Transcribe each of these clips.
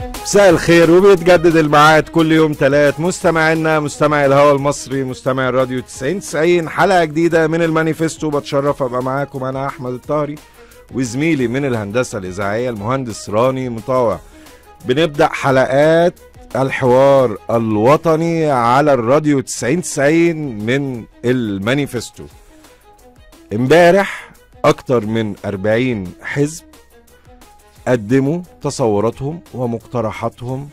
مساء الخير وبيتجدد الميعاد كل يوم ثلاث مستمعينا مستمعي الهوا المصري مستمع الراديو 90 90 حلقه جديده من المانيفستو بتشرف ابقى معاكم انا احمد الطاهري وزميلي من الهندسه الاذاعيه المهندس راني مطاوع بنبدا حلقات الحوار الوطني على الراديو 90 90 من المانيفستو امبارح اكتر من 40 حزب قدموا تصوراتهم ومقترحاتهم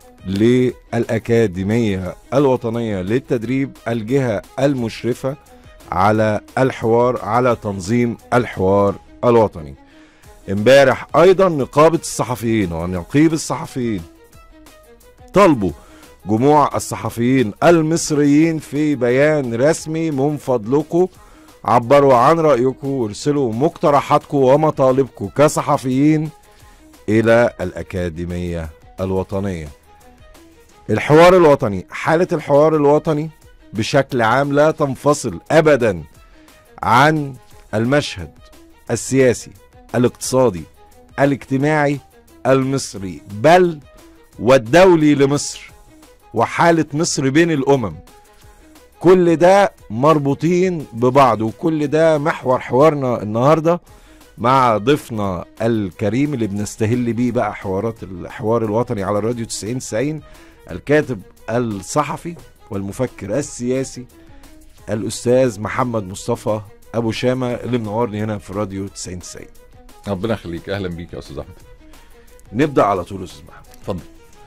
للأكاديمية الوطنية للتدريب الجهة المشرفة على الحوار على تنظيم الحوار الوطني امبارح أيضا نقابة الصحفيين ونقيب الصحفيين طالبوا جموع الصحفيين المصريين في بيان رسمي من فضلكم عبروا عن رأيكم وارسلوا مقترحاتكم ومطالبكم كصحفيين إلى الأكاديمية الوطنية الحوار الوطني حالة الحوار الوطني بشكل عام لا تنفصل أبدا عن المشهد السياسي الاقتصادي الاجتماعي المصري بل والدولي لمصر وحالة مصر بين الأمم كل ده مربوطين ببعض وكل ده محور حوارنا النهارده مع ضيفنا الكريم اللي بنستهل بيه بقى حوارات الحوار الوطني على الراديو 90 90 الكاتب الصحفي والمفكر السياسي الاستاذ محمد مصطفى ابو شامه اللي منورني هنا في الراديو 90 90 ربنا يخليك اهلا بيك يا استاذ احمد نبدا على طول يا استاذ محمد اتفضل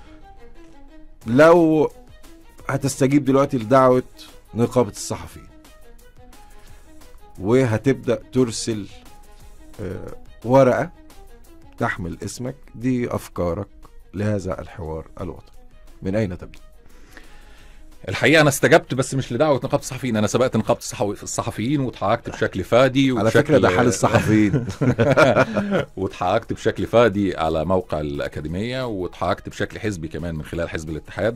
لو هتستجيب دلوقتي لدعوه نقابه الصحفيين وهتبدا ترسل آه، ورقه تحمل اسمك دي افكارك لهذا الحوار الوطني من اين تبدا الحقيقه انا استجبت بس مش لدعوه نقابه الصحفيين انا سبقت نقابه الصحو- الصحفيين واتحركت بشكل فادي على وبشكل فكره ده حال الصحفيين واتحركت بشكل فادي على موقع الاكاديميه واتحركت بشكل حزبي كمان من خلال حزب الاتحاد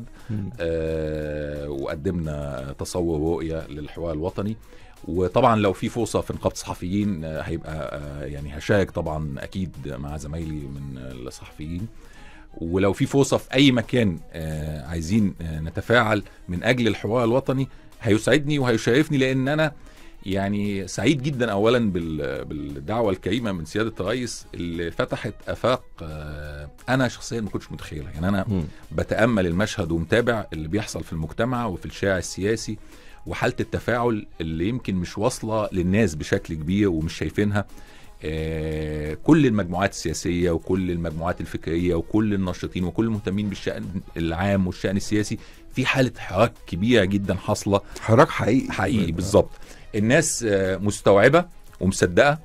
آه وقدمنا تصور رؤيه للحوار الوطني وطبعا لو في فرصه في نقابه الصحفيين آه، هيبقى آه، يعني هشارك طبعا اكيد مع زمايلي من الصحفيين ولو في فرصه في اي مكان آه، عايزين آه، نتفاعل من اجل الحوار الوطني هيسعدني وهيشرفني لان انا يعني سعيد جدا اولا بال- بالدعوه الكريمه من سياده الرئيس اللي فتحت افاق آه، انا شخصيا ما كنتش متخيلها يعني انا مم. بتامل المشهد ومتابع اللي بيحصل في المجتمع وفي الشارع السياسي وحاله التفاعل اللي يمكن مش واصله للناس بشكل كبير ومش شايفينها آه، كل المجموعات السياسيه وكل المجموعات الفكريه وكل الناشطين وكل المهتمين بالشان العام والشان السياسي في حاله حراك كبيره جدا حاصله حراك حقيقي حقيقي بالظبط الناس آه، مستوعبه ومصدقه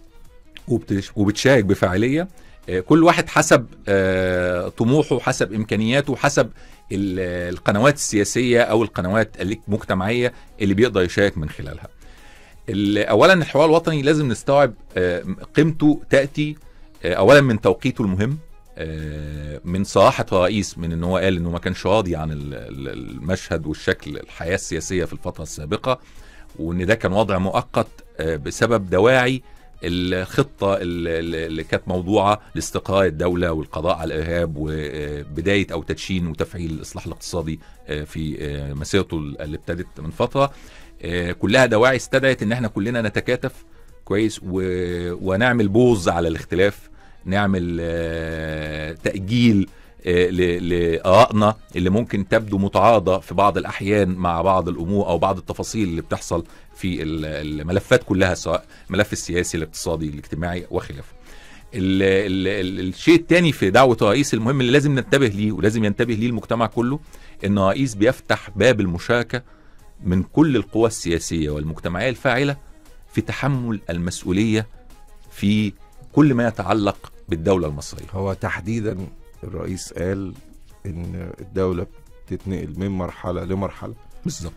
وبتش- وبتشارك بفاعليه آه، كل واحد حسب آه، طموحه حسب امكانياته حسب ال- القنوات السياسيه او القنوات المجتمعيه اللي بيقدر يشارك من خلالها ال- اولا الحوار الوطني لازم نستوعب آه، قيمته تاتي آه، اولا من توقيته المهم آه، من صراحه الرئيس من ان هو قال انه ما كانش راضي عن ال- ال- المشهد والشكل الحياه السياسيه في الفتره السابقه وان ده كان وضع مؤقت آه، بسبب دواعي الخطه اللي اللي كانت موضوعه لاستقرار الدوله والقضاء على الارهاب وبدايه او تدشين وتفعيل الاصلاح الاقتصادي آه، في آه، مسيرته اللي ابتدت من فتره آه، كلها دواعي استدعت ان احنا كلنا نتكاتف كويس و... ونعمل بوز على الاختلاف نعمل آه، تأجيل آه، ل- لآرائنا اللي ممكن تبدو متعارضة في بعض الأحيان مع بعض الأمور أو بعض التفاصيل اللي بتحصل في ال- الملفات كلها سواء الملف السياسي الاقتصادي الاجتماعي وخلافه ال ال ال الشيء الثاني في دعوة الرئيس المهم اللي لازم ننتبه ليه ولازم ينتبه ليه المجتمع كله ان الرئيس بيفتح باب المشاركة من كل القوى السياسية والمجتمعية الفاعلة في تحمل المسؤولية في كل ما يتعلق بالدولة المصرية هو تحديدا الرئيس قال ان الدوله بتتنقل من مرحله لمرحله بالظبط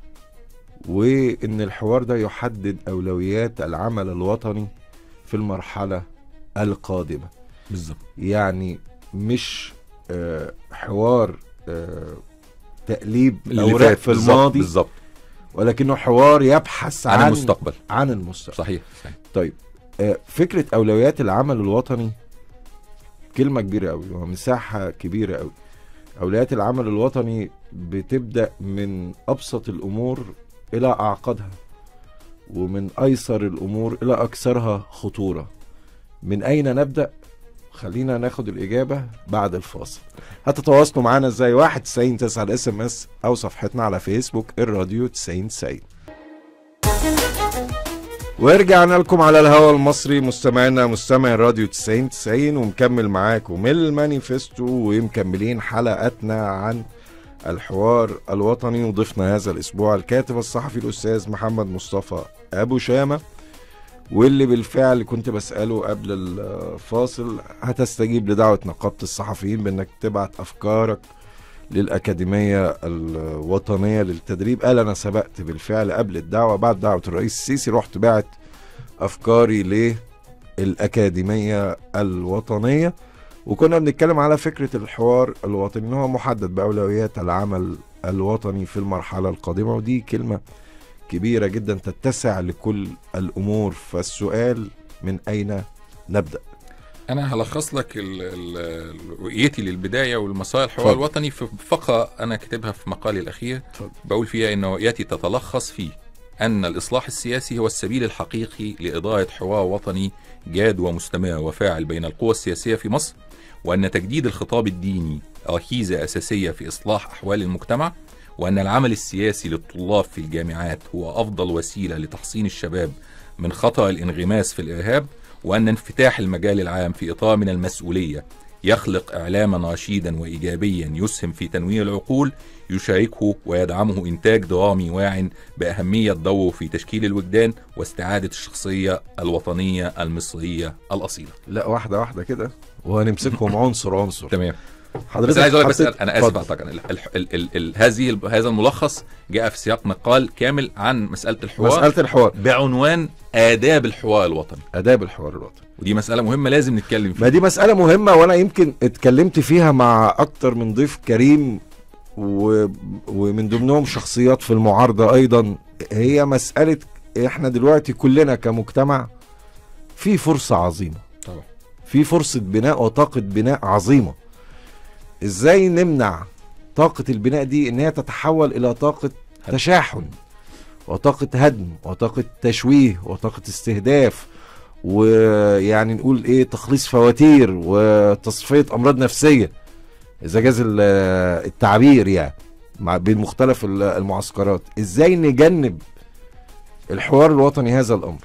وان الحوار ده يحدد اولويات العمل الوطني في المرحله القادمه بالظبط يعني مش آه، حوار آه، تقليب اللي اوراق فات في بالظبط- الماضي بالظبط ولكنه حوار يبحث عن عن المستقبل عن المستقبل صحيح صحيح طيب آه، فكره اولويات العمل الوطني كلمه كبيره قوي ومساحه كبيره قوي اولويات العمل الوطني بتبدا من ابسط الامور الى اعقدها ومن ايسر الامور الى اكثرها خطوره من اين نبدا خلينا ناخد الاجابه بعد الفاصل هتتواصلوا معانا ازاي 1 90 9 الاس ام اس او صفحتنا على فيسبوك الراديو 90 90 ورجعنا لكم على الهواء المصري مستمعينا مستمع الراديو 90 90 ومكمل معاكم المانيفستو ومكملين حلقتنا عن الحوار الوطني وضيفنا هذا الاسبوع الكاتب الصحفي الاستاذ محمد مصطفى ابو شامه واللي بالفعل كنت بساله قبل الفاصل هتستجيب لدعوه نقابه الصحفيين بانك تبعت افكارك للأكاديمية الوطنية للتدريب قال أنا سبقت بالفعل قبل الدعوة بعد دعوة الرئيس السيسي رحت بعت أفكاري للأكاديمية الوطنية وكنا بنتكلم على فكرة الحوار الوطني إن هو محدد بأولويات العمل الوطني في المرحلة القادمة ودي كلمة كبيرة جدا تتسع لكل الأمور فالسؤال من أين نبدأ انا هلخص لك ال- ال- رؤيتي للبدايه والمسار الحوار اتفضل. الوطني في فقره انا كاتبها في مقالي الاخير اتفضل. بقول فيها ان رؤيتي تتلخص في ان الاصلاح السياسي هو السبيل الحقيقي لاداره حوار وطني جاد ومستمر وفاعل بين القوى السياسيه في مصر وان تجديد الخطاب الديني ركيزه اساسيه في اصلاح احوال المجتمع وان العمل السياسي للطلاب في الجامعات هو افضل وسيله لتحصين الشباب من خطر الانغماس في الارهاب وأن انفتاح المجال العام في إطار من المسؤولية يخلق إعلاما رشيدا وإيجابيا يسهم في تنوير العقول يشاركه ويدعمه إنتاج درامي واع بأهمية دوره في تشكيل الوجدان واستعادة الشخصية الوطنية المصرية الأصيلة لا واحدة واحدة كده وهنمسكهم عنصر عنصر تمام حضرتك بس عايز اقول لك بس حطيت- انا اسف اتفضل. اعتقد ال- ال- ال- ال- ال- هذه ال- هذا الملخص جاء في سياق مقال كامل عن مساله الحوار مسألة الحوار بعنوان آداب الحوار الوطني آداب الحوار الوطني ودي مسألة مهمة لازم نتكلم فيها ما دي مسألة مهمة وأنا يمكن اتكلمت فيها مع أكتر من ضيف كريم و... ومن ضمنهم شخصيات في المعارضة أيضا هي مسألة إحنا دلوقتي كلنا كمجتمع في فرصة عظيمة طبعا في فرصة بناء وطاقة بناء عظيمة إزاي نمنع طاقة البناء دي إن هي تتحول إلى طاقة هدم. تشاحن وطاقة هدم وطاقة تشويه وطاقة استهداف ويعني نقول ايه تخليص فواتير وتصفية امراض نفسية اذا جاز ال- التعبير يعني مع بين مختلف ال- المعسكرات ازاي نجنب الحوار الوطني هذا الامر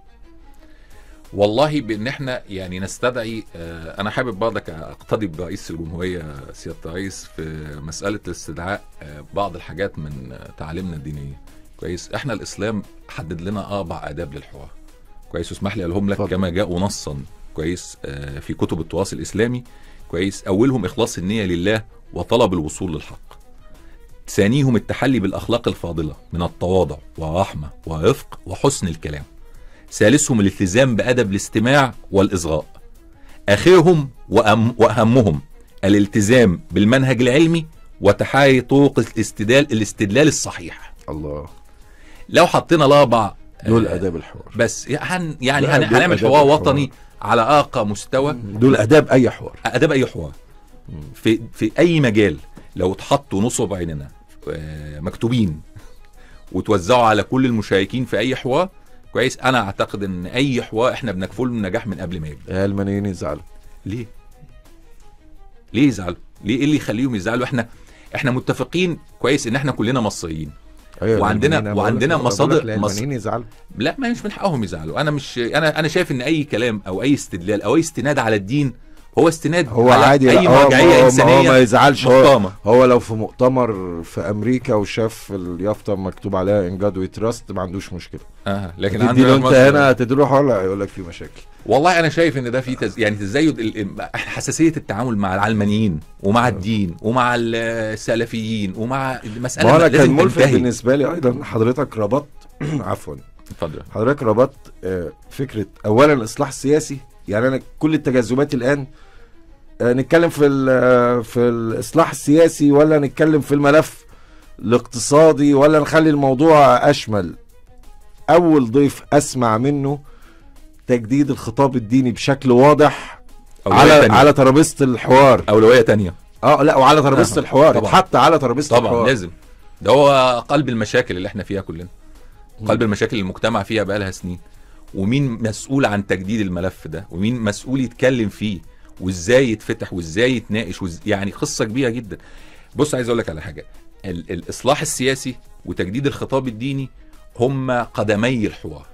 والله بان احنا يعني نستدعي آه، انا حابب برضك اقتدي برئيس الجمهوريه سياده الرئيس في مساله استدعاء آه، بعض الحاجات من آه، تعاليمنا الدينيه كويس احنا الاسلام حدد لنا اربع اداب للحوار كويس واسمح لي اقولهم لك اتفضل. كما جاءوا نصا كويس آه، في كتب التراث الاسلامي كويس اولهم اخلاص النيه لله وطلب الوصول للحق ثانيهم التحلي بالاخلاق الفاضله من التواضع والرحمه والرفق وحسن الكلام ثالثهم الالتزام بأدب الاستماع والإصغاء آخرهم وأم وأهمهم الالتزام بالمنهج العلمي وتحري طرق الاستدلال الاستدلال الصحيح الله لو حطينا الأربع دول آه، اداب الحوار بس هن يعني لا، هن دول هنعمل آداب حوار الحوار. وطني على أرقى مستوى دول اداب اي حوار اداب اي حوار في في اي مجال لو اتحطوا نصب عيننا آه، مكتوبين وتوزعوا على كل المشاركين في اي حوار كويس انا اعتقد ان اي حوار احنا بنكفله النجاح من قبل ما يبدا يا المنيين يزعلوا ليه ليه يزعلوا ليه ايه اللي يخليهم يزعلوا احنا احنا متفقين كويس ان احنا كلنا مصريين أيوة وعندنا- المنيين، أنا بقول لك- وعندنا بقول لك مصادر- لا، مص- المنيين يزعلوا لا ما مش من حقهم يزعلوا انا مش انا انا شايف ان اي كلام او اي استدلال او اي استناد على الدين هو استناد هو على عادي اي لا، هو- هو- مرجعيه هو- هو انسانيه ما يزعلش هو محترمه هو لو في مؤتمر في امريكا وشاف اليافطه مكتوب عليها ان جاد وي تراست ما عندوش مشكله آه لكن تدي عندنا له في انت مصر- هنا تديله ولا يقول لك في مشاكل والله انا شايف ان ده في تز... يعني تزايد ال- ال- حساسيه التعامل مع العلمانيين ومع الدين ومع السلفيين ومع المساله ما انا كان لازم ملفت تنتهي. بالنسبه لي ايضا حضرتك ربطت عفوا اتفضل حضرتك ربطت آه، فكره اولا الاصلاح السياسي يعني انا كل التجاذبات الان آه، نتكلم في ال- في الاصلاح السياسي ولا نتكلم في الملف الاقتصادي ولا نخلي الموضوع اشمل اول ضيف اسمع منه تجديد الخطاب الديني بشكل واضح أولوية على تانية. على ترابيزه الحوار اولويه تانية اه لا وعلى ترابيزه آه، الحوار طبعاً. اتحط على ترابيزه طبعا الحوار لازم ده هو قلب المشاكل اللي احنا فيها كلنا قلب المشاكل اللي المجتمع فيها بقى لها سنين ومين مسؤول عن تجديد الملف ده ومين مسؤول يتكلم فيه وازاي يتفتح وازاي يتناقش وز... يعني قصه كبيره جدا بص عايز اقول لك على حاجه ال... الاصلاح السياسي وتجديد الخطاب الديني هم قدمي الحوار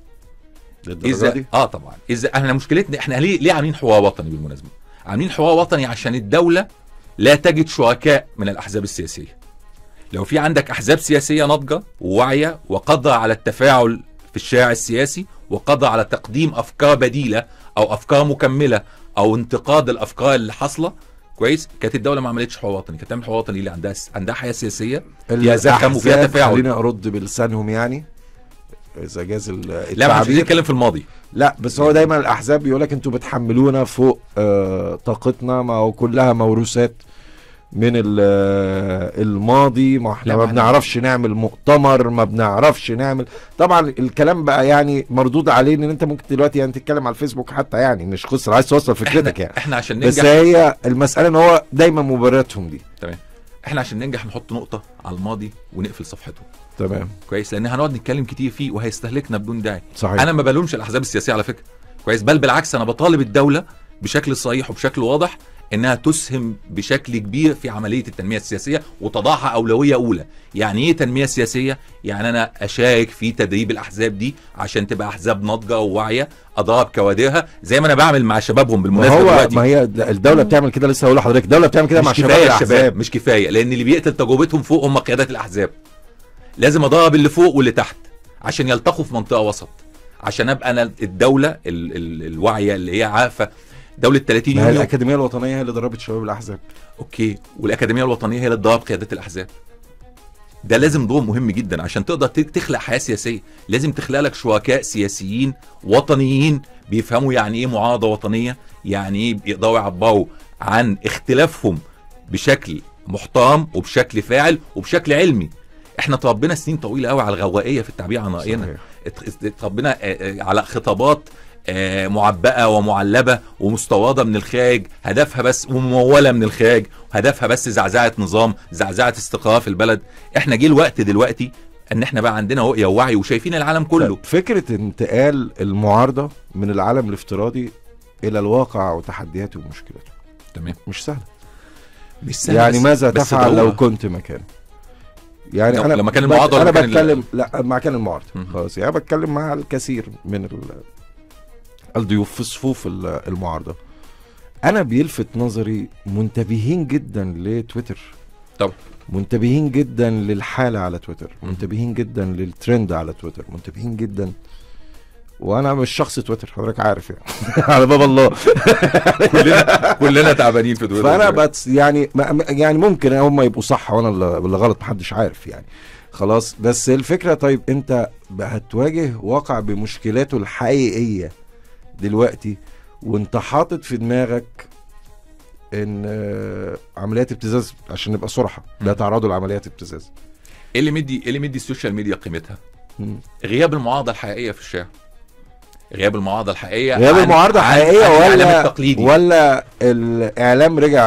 للدرجة اذا دي؟ اه طبعا اذا احنا مشكلتنا احنا ليه ليه عاملين حوار وطني بالمناسبه عاملين حوار وطني عشان الدوله لا تجد شركاء من الاحزاب السياسيه لو في عندك احزاب سياسيه ناضجه وواعيه وقادره على التفاعل في الشارع السياسي وقادره على تقديم افكار بديله او افكار مكمله او انتقاد الافكار اللي حاصله كويس كانت الدوله ما عملتش حوار وطني كانت تعمل حوار وطني اللي عندها عندها حياه سياسيه فيها زخم وفيها الأحزاب، تفاعل. خليني ارد بلسانهم يعني اذا جاز ال- لا ما احنا مش التعبير عايزين نتكلم في الماضي لا بس هو دايما الاحزاب بيقول لك انتوا بتحملونا فوق آه طاقتنا ما هو كلها موروثات من ال- آه، الماضي ما احنا لا، ما ما احنا- بنعرفش نعمل مؤتمر ما بنعرفش نعمل طبعا الكلام بقى يعني مردود عليه ان انت ممكن دلوقتي يعني تتكلم على الفيسبوك حتى يعني مش قصه عايز توصل فكرتك احنا, يعني احنا عشان بس ننجح هي المساله ان هو دايما مباراتهم دي تمام احنا عشان ننجح نحط نقطه على الماضي ونقفل صفحته تمام كويس لان هنقعد نتكلم كتير فيه وهيستهلكنا بدون داعي صحيح انا ما بلومش الاحزاب السياسيه على فكره كويس بل بالعكس انا بطالب الدوله بشكل صريح وبشكل واضح انها تسهم بشكل كبير في عمليه التنميه السياسيه وتضعها اولويه اولى يعني ايه تنميه سياسيه يعني انا اشارك في تدريب الاحزاب دي عشان تبقى احزاب ناضجه وواعيه اضرب كوادرها زي ما انا بعمل مع شبابهم ما بالمناسبه هو دلوقتي ما هي الدوله بتعمل كده لسه هقول لحضرتك الدوله بتعمل كده مع مش شباب كفايه الاحزاب الشباب مش كفايه لان اللي بيقتل تجربتهم فوق هم قيادات الاحزاب لازم اضرب اللي فوق واللي تحت عشان يلتقوا في منطقه وسط عشان ابقى انا الدوله ال ال الواعيه اللي هي عارفه دوله 30 ما هي يوم الاكاديميه الوطنيه هي اللي ضربت شباب الاحزاب اوكي والاكاديميه الوطنيه هي اللي تضرب قيادات الاحزاب ده لازم دور مهم جدا عشان تقدر ت- تخلق حياه سياسيه لازم تخلق لك شركاء سياسيين وطنيين بيفهموا يعني ايه معارضه وطنيه يعني ايه يقدروا يعبروا عن اختلافهم بشكل محترم وبشكل فاعل وبشكل علمي احنا تربينا سنين طويله قوي على الغوائيه في التعبير عن راينا صحيح. ات- اتربينا آه، آه، على خطابات آه، معبأة ومعلبة ومستوردة من الخارج هدفها بس وممولة من الخارج هدفها بس زعزعة نظام زعزعة استقرار في البلد احنا جه الوقت دلوقتي ان احنا بقى عندنا رؤية ووعي وشايفين العالم كله طيب، فكره انتقال المعارضه من العالم الافتراضي الى الواقع وتحدياته ومشكلاته تمام مش سهله مش سهل يعني بس- ماذا بس تفعل ده هو- لو كنت مكانه يعني لو- انا لما كان بت- المعارضة انا ولا كان ال- بتكلم لا مع كان المعارضه مهم. خلاص يعني بتكلم مع الكثير من ال- الضيوف في صفوف ال- المعارضه انا بيلفت نظري منتبهين جدا لتويتر طبعا. منتبهين جدا للحاله على تويتر مم. منتبهين جدا للترند على تويتر منتبهين جدا وانا مش شخص تويتر حضرتك عارف يعني على باب الله كلنا كلنا تعبانين في دول فانا بس يعني ما- يعني ممكن هم يبقوا صح وانا اللي اللي غلط محدش عارف يعني خلاص بس الفكره طيب انت هتواجه واقع بمشكلاته الحقيقيه دلوقتي وانت حاطط في دماغك ان آه، عمليات ابتزاز عشان نبقى صراحه لا مم. تعرضوا لعمليات ابتزاز ايه اللي مدي ايه اللي مدي السوشيال ميديا قيمتها مم. غياب المعارضة الحقيقية في الشارع غياب المعارضة الحقيقية غياب عن- المعارضه عن- حقيقيه عن الإعلام ولا التقليدي ولا الاعلام رجع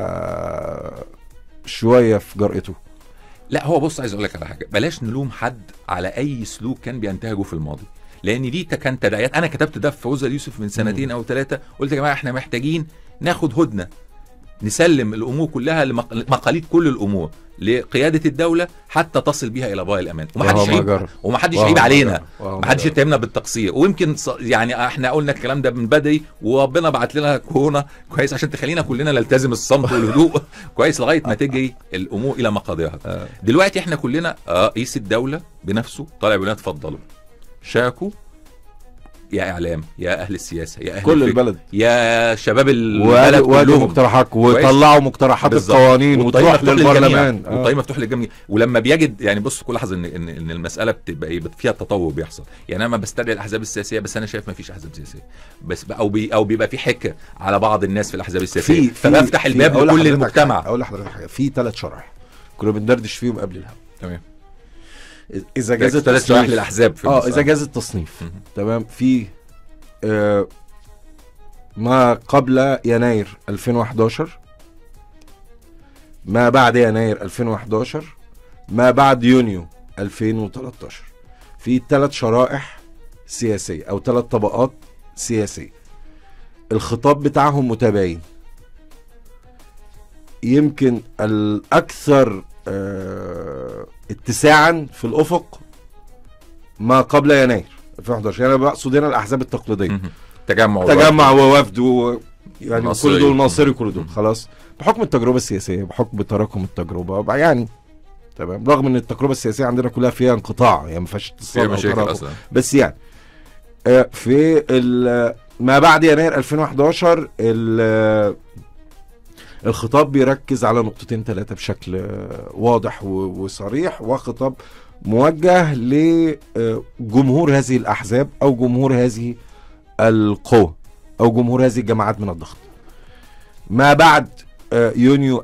شويه في جرأته لا هو بص عايز اقول لك على حاجه بلاش نلوم حد على اي سلوك كان بينتهجه في الماضي لان دي كان تداعيات انا كتبت ده في فوزة يوسف من سنتين او ثلاثه قلت يا جماعه احنا محتاجين ناخد هدنه نسلم الامور كلها لمقاليد كل الامور لقياده الدوله حتى تصل بيها الى بار الامان وهو ومحدش ما يعيب جرى. ومحدش وهو يعيب ما علينا جرى. وهو ما محدش جرى. يتهمنا بالتقصير ويمكن ص- يعني احنا قلنا الكلام ده من بدري وربنا بعت لنا كورونا كويس عشان تخلينا كلنا نلتزم الصمت والهدوء كويس لغايه ما تجري الامور الى مقاضيها آه. دلوقتي احنا كلنا آه، رئيس الدوله بنفسه طالع بيقول لنا اتفضلوا شاركوا يا اعلام يا اهل السياسه يا اهل كل الفكر، البلد يا شباب البلد وقالوا وقالوا كلهم مقترحات وطلعوا مقترحات بالظبط. القوانين والطريق وتروح مفتوح للبرلمان للجميع آه. والطريق مفتوح للجميع ولما بيجد يعني بص كل لحظه ان ان ان المساله بتبقى ايه فيها تطور بيحصل يعني انا ما بستدعي الاحزاب السياسيه بس انا شايف ما فيش احزاب سياسيه بس ب- او بي او بيبقى في حكه على بعض الناس في الاحزاب السياسيه فبفتح في- الباب أقول لكل لحضرتك المجتمع حاجة- اقول لحضرتك حاجه في ثلاث شرائح كنا بندردش فيهم قبل الهوا تمام اذا جاز ثلاث شرائح التصنيف للاحزاب في اه المسألة. اذا جاز التصنيف مهم. تمام في آه ما قبل يناير 2011 ما بعد يناير 2011 ما بعد يونيو 2013 في ثلاث شرائح سياسية أو ثلاث طبقات سياسية الخطاب بتاعهم متباين يمكن الأكثر آه، اتساعا في الأفق ما قبل يناير 2011 يعني أنا بقصد هنا الأحزاب التقليدية مهم. تجمع تجمع ووفد و... يعني ناصري. كل دول ناصري كل دول مم. خلاص بحكم التجربه السياسيه بحكم تراكم التجربه يعني تمام رغم ان التجربه السياسيه عندنا كلها فيها انقطاع يعني ما فيهاش فيها اتصال او مشاكل تراكم اصلا بس يعني آه، في ال- ما بعد يناير 2011 ل الخطاب بيركز على نقطتين ثلاثة بشكل آه، واضح و- وصريح وخطاب موجه لجمهور هذه الأحزاب أو جمهور هذه القوى أو جمهور هذه الجماعات من الضغط ما بعد آه، يونيو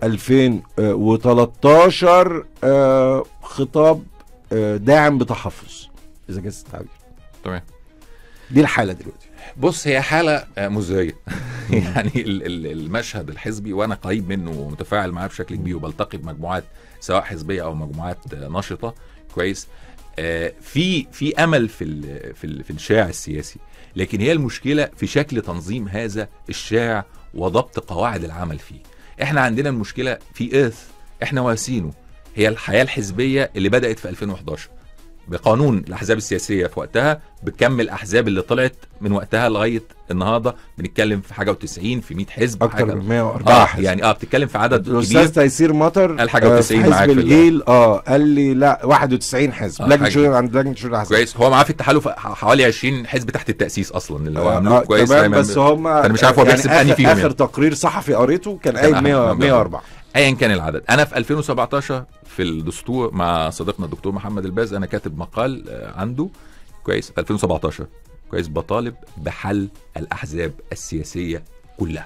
2013 آه، خطاب آه، داعم بتحفظ إذا جاز التعبير تمام دي الحالة دلوقتي بص هي حالة آه، مزرية يعني ال- ال- المشهد الحزبي وانا قريب منه ومتفاعل معاه بشكل كبير وبلتقي بمجموعات سواء حزبية او مجموعات آه، نشطة كويس آه، في في امل في ال في ال في الشارع السياسي لكن هي المشكلة في شكل تنظيم هذا الشارع وضبط قواعد العمل فيه احنا عندنا المشكلة في ارث احنا وارثينه هي الحياة الحزبية اللي بدأت في 2011 بقانون الاحزاب السياسيه في وقتها بكم الاحزاب اللي طلعت من وقتها لغايه النهارده بنتكلم في حاجه و90 في 100 حزب اكتر حاجه من 104 اه حزب. يعني اه بتتكلم في عدد الاستاذ كبير تيسير مطر قال حاجة آه، و90 في معاك حزب في ال- الجيل اه قال لي لا 91 حزب آه، لجنه حاجة شؤون عند لجنه شؤون الاحزاب كويس هو معاه في التحالف حوالي 20 حزب تحت التاسيس اصلا اللي هو آه، عاملوه آه، كويس تمام دايما بس هم أنا مش عارف هو بيحسب يعني أنهي آخر, فيهم اخر يعني. تقرير صحفي قريته كان كان قايل أحمد 100 محمد 104 ايا كان العدد انا في 2017 في الدستور مع صديقنا الدكتور محمد الباز انا كاتب مقال آه، عنده كويس في 2017 كويس بطالب بحل الاحزاب السياسيه كلها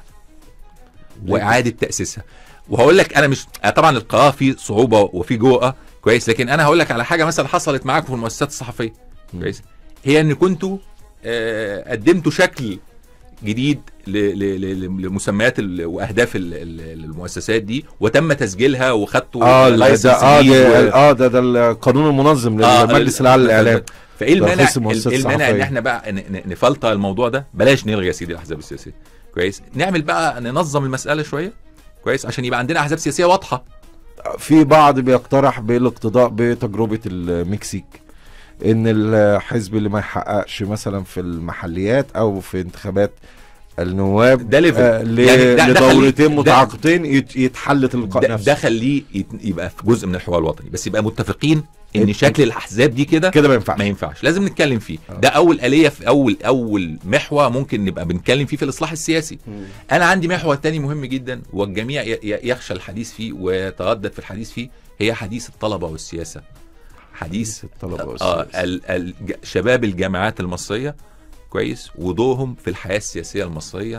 واعاده تاسيسها وهقول لك انا مش آه، طبعا القرار فيه صعوبه وفيه جوه كويس لكن انا هقول لك على حاجه مثلا حصلت معاكم في المؤسسات الصحفيه م. كويس هي ان كنتوا آه، قدمتوا شكل جديد ل- ل- ل- لمسميات ال- واهداف ال- ال- المؤسسات دي وتم تسجيلها وخدتوا اه لا، لايسنس ده اه جديد و- ده اه ده ده القانون المنظم آه، للمجلس ال- الاعلى للاعلام فايه المانع تخص المؤسسات ايه المانع ان الصحفية. احنا بقى ن- ن- نفلتر الموضوع ده بلاش نلغي يا سيدي الاحزاب السياسيه كويس نعمل بقى ننظم المساله شويه كويس عشان يبقى عندنا احزاب سياسيه واضحه في بعض بيقترح بالاقتضاء بتجربه المكسيك ان الحزب اللي ما يحققش مثلا في المحليات او في انتخابات النواب ده ليفل. آه ل- يعني ده- ده خليه- لدورتين ده- متعاقبتين يت- يتحل تلقاء ده, نفسه ده خليه يت- يبقى في جزء من الحوار الوطني بس يبقى متفقين ان ات- شكل الاحزاب دي كده كده ما ينفعش ما ينفعش لازم نتكلم فيه آه. ده اول آلية في اول اول محور ممكن نبقى بنتكلم فيه في الاصلاح السياسي انا عندي محور تاني مهم جدا والجميع ي- ي- يخشى الحديث فيه ويتردد في الحديث فيه هي حديث الطلبة والسياسة حديث الطلبه آه والسياسة. ال ال ج- شباب الجامعات المصرية كويس ودورهم في الحياة السياسية المصرية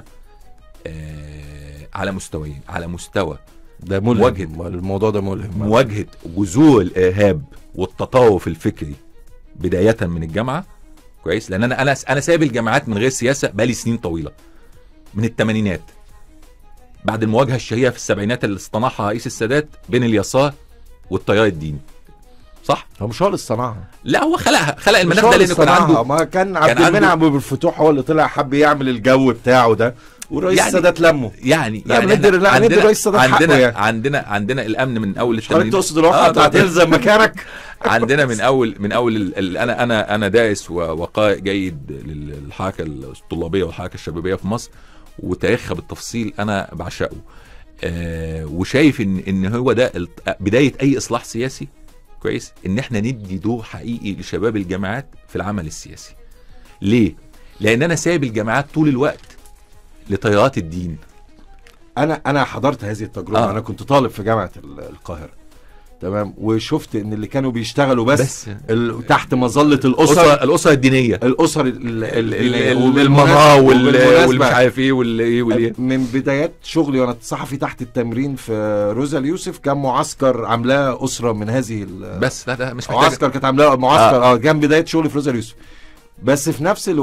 آه على مستويين على مستوى ده ملهم مواجهة. الموضوع ده ملهم مواجهه جذور الارهاب والتطرف الفكري بدايه من الجامعه كويس لان انا انا انا سايب الجامعات من غير سياسه بقالي سنين طويله من الثمانينات بعد المواجهه الشهيره في السبعينات اللي اصطنعها رئيس السادات بين اليسار والتيار الديني صح هو مش هو اللي صنعها لا هو خلقها خلق مش المناخ هو ده اللي لان كان صنعها. عنده ما كان عبد عنده- المنعم ابو الفتوح هو اللي طلع حب يعمل الجو بتاعه ده ورئيس يعني- السادات لمه يعني لا، يعني بندي- إحنا لا، ندي رئيس السادات حقه عندنا يعني. عندنا عندنا الامن من اول حضرتك الثمانينات تقصد الواقعه آه، بتاعت طبعاً. الزم مكانك عندنا من اول من اول ال- ال- انا انا انا دارس و- وقارئ جيد لل- للحركه الطلابيه والحركه الشبابيه في مصر وتاريخها بالتفصيل انا بعشقه آه وشايف ان ان هو ده ال- بدايه اي اصلاح سياسي كويس ان احنا ندي دور حقيقي لشباب الجامعات في العمل السياسي ليه لان انا سايب الجامعات طول الوقت لتيارات الدين انا انا حضرت هذه التجربه آه. آه. انا كنت طالب في جامعه ال- القاهره تمام وشفت ان اللي كانوا بيشتغلوا بس, بس. بس ال... تحت مظله الاسره الاسر الاسره الدينيه الاسر ال- ال- ال- المراه وبالمناسبة- والمش عارف ايه والايه والايه من بدايات شغلي وانا صحفي تحت التمرين في روزا اليوسف كان معسكر عاملاه اسره من هذه ال- بس لا ده مش محتاج معسكر كانت عاملاه معسكر اه, كان بدايه شغلي في روزا اليوسف بس في نفس الوقت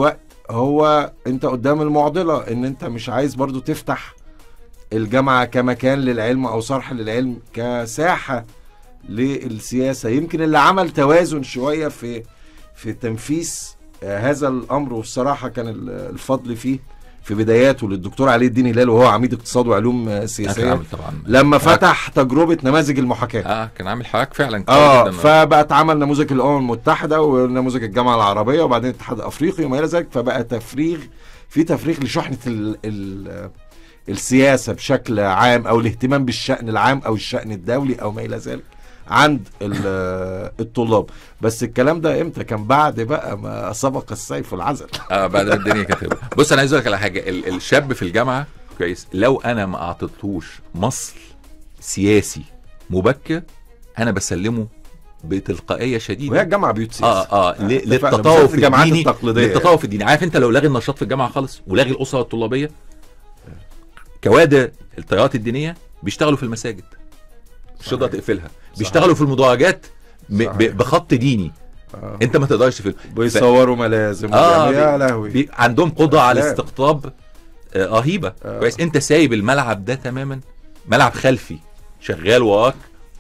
هو انت قدام المعضله ان انت مش عايز برضو تفتح الجامعه كمكان للعلم او صرح للعلم كساحه للسياسه يمكن اللي عمل توازن شويه في في تنفيذ آه، هذا الامر والصراحه كان ال- الفضل فيه في بداياته للدكتور علي الدين هلال وهو عميد اقتصاد وعلوم آه، كان سياسيه عامل طبعا لما حضرتك- فتح تجربه نماذج المحاكاه اه كان عامل حضرتك فعلا قوي اه جداً. فبقى اتعمل نموذج الامم المتحده ونموذج الجامعه العربيه وبعدين الاتحاد الافريقي وما الى ذلك فبقى تفريغ في تفريغ لشحنه ال ال السياسه بشكل عام او الاهتمام بالشان العام او الشان الدولي او ما الى ذلك عند ال- الطلاب بس الكلام ده امتى كان بعد بقى ما سبق السيف العزل اه بعد ما الدنيا كانت تبقى. بص انا عايز اقول لك على حاجه ال- الشاب في الجامعه كويس لو انا ما اعطيتهوش مصل سياسي مبكر انا بسلمه بتلقائيه شديده وهي الجامعه بيوت سياسه اه اه ل- اتفقنا. للتطوف بالذات الجامعات الديني التقليديه للتطوف الديني عارف انت لو لاغي النشاط في الجامعه خالص ولاغي الاسره الطلابيه كوادر التيارات الدينيه بيشتغلوا في المساجد مش تقدر صحيح. تقفلها بيشتغلوا في المدرجات ب- صحيح. ب- بخط ديني آه. انت ما تقدرش تقفل بيصوروا ملازم آه، وبيعملوا- يا بي- لهوي بي عندهم قدره على لا. استقطاب آه، رهيبه آه. كويس انت سايب الملعب ده تماما ملعب خلفي شغال وراك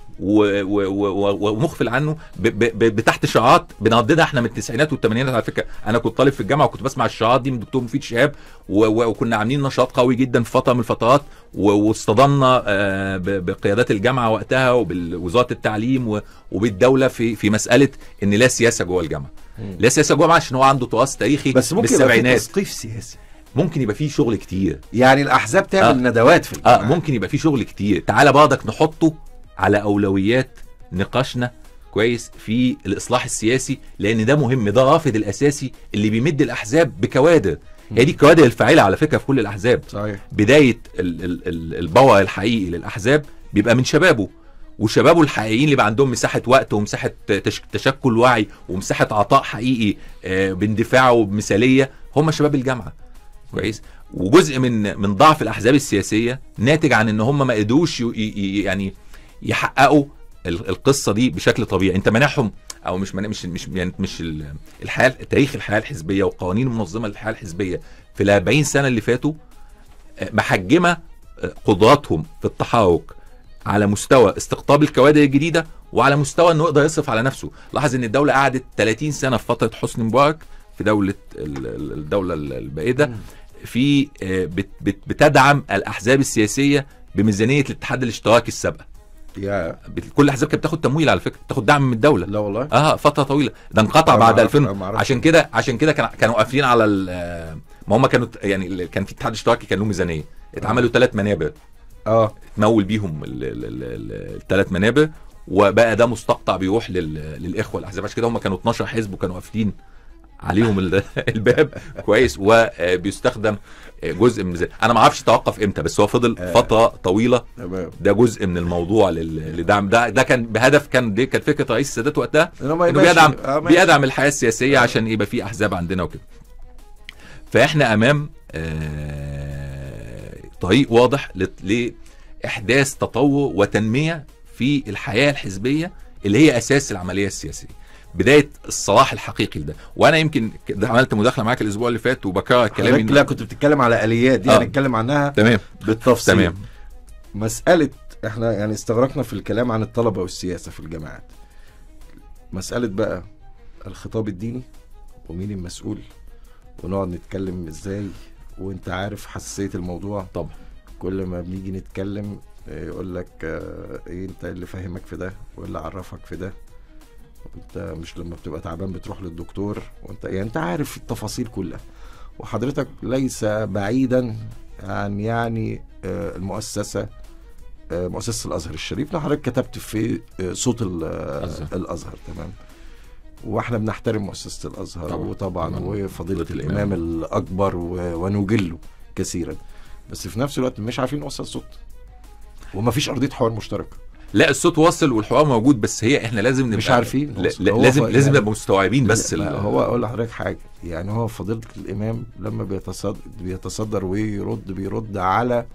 و- و- و- و- ومغفل عنه ب- ب- ب- بتحت شعارات بنرددها احنا من التسعينات والثمانينات على فكره انا كنت طالب في الجامعه وكنت بسمع الشعارات دي من الدكتور مفيد شهاب و- و- وكنا عاملين نشاط قوي جدا في فتره من الفترات و- واصطدمنا آه، ب- بقيادات الجامعه وقتها وبوزاره التعليم و- وبالدوله في في مساله ان لا سياسه جوه الجامعه مم. لا سياسه جوه الجامعه عشان هو عنده تراث تاريخي بس ممكن يبقى في بالسبعينات تثقيف سياسي ممكن يبقى فيه شغل كتير يعني الاحزاب تعمل آه. ندوات في اه الجامعات ممكن يبقى فيه شغل كتير تعالى بعضك نحطه على اولويات نقاشنا كويس في الاصلاح السياسي لان ده مهم ده رافد الاساسي اللي بيمد الاحزاب بكوادر هي دي الكوادر الفاعله على فكره في كل الاحزاب صحيح بدايه ال- ال- ال- الباور الحقيقي للاحزاب بيبقى من شبابه وشبابه الحقيقيين اللي بقى عندهم مساحه وقت ومساحه تش- تشكل وعي ومساحه عطاء حقيقي آه، باندفاع وبمثاليه هم شباب الجامعه كويس وجزء من من ضعف الاحزاب السياسيه ناتج عن ان هم ما قدروش ي- ي- يعني يحققوا ال- القصه دي بشكل طبيعي انت مانعهم او مش مانع مش مش يعني مش ال- الحياه تاريخ الحياه الحزبيه والقوانين المنظمه للحياه الحزبيه في ال 40 سنه اللي فاتوا آه، محجمه آه، قدراتهم في التحرك على مستوى استقطاب الكوادر الجديده وعلى مستوى انه يقدر يصرف على نفسه لاحظ ان الدوله قعدت 30 سنه في فتره حسني مبارك في دوله ال- ال- الدوله البائده في آه، بت- بت- بتدعم الاحزاب السياسيه بميزانيه الاتحاد الاشتراكي السابقه يا بت- كل الاحزاب كانت بتاخد تمويل على فكره بتاخد دعم من الدوله لا والله اه فتره طويله ده انقطع أنا بعد ما أعرف- 2000 ما أعرفش. عشان كده عشان كده كان كانوا قافلين على ال- آه، ما هم كانوا يعني ال- كان في اتحاد اشتراكي كان له ميزانيه اتعملوا ثلاث منابر اه تمول بيهم الثلاث منابر وبقى ده مستقطع بيروح لل- للاخوه الاحزاب عشان كده هم كانوا 12 حزب وكانوا قافلين عليهم ال- الباب كويس وبيستخدم جزء من زي. انا ما اعرفش توقف امتى بس هو فضل آه. فتره طويله تمام ده جزء من الموضوع لل- لدعم ده ده كان بهدف كان دي كانت فكره رئيس السادات وقتها إنه ما انه يبقاش- بيدعم آه، ماشي. بيدعم الحياه السياسيه عشان يبقى في احزاب عندنا وكده فاحنا امام آه، طريق واضح ل- لاحداث تطور وتنميه في الحياه الحزبيه اللي هي اساس العمليه السياسيه بدايه الصلاح الحقيقي لده وانا يمكن كده عملت مداخله معاك الاسبوع اللي فات وبكرر كلامي حضرتك لا كنت بتتكلم على اليات دي آه. هنتكلم عنها تمام بالتفصيل تمام مسألة احنا يعني استغرقنا في الكلام عن الطلبة والسياسة في الجامعات مسألة بقى الخطاب الديني ومين المسؤول ونقعد نتكلم ازاي وانت عارف حساسية الموضوع طبعا كل ما بنيجي نتكلم آه، يقول لك آه، ايه انت اللي فاهمك في ده واللي عرفك في ده انت مش لما بتبقى تعبان بتروح للدكتور وانت يعني انت عارف التفاصيل كلها وحضرتك ليس بعيدا عن يعني آه، المؤسسه آه، مؤسسه الازهر الشريف لو حضرتك كتبت في آه، صوت ال- آه، أزهر. الازهر تمام واحنا بنحترم مؤسسه الازهر طبعا. وطبعا طبعا. وفضيله فضيلة الامام الإمام. الاكبر و- ونجله كثيرا بس في نفس الوقت مش عارفين نوصل صوت ومفيش ارضيه حوار مشتركه لا الصوت واصل والحوار موجود بس هي احنا لازم نبقى مش عارفين لا نوصل. لا هو لازم ف- لازم يعني- نبقى مستوعبين بس لا ال- هو اقول لحضرتك حاجه يعني هو فضيله الامام لما بيتصدر بيتصدر ويرد بيرد على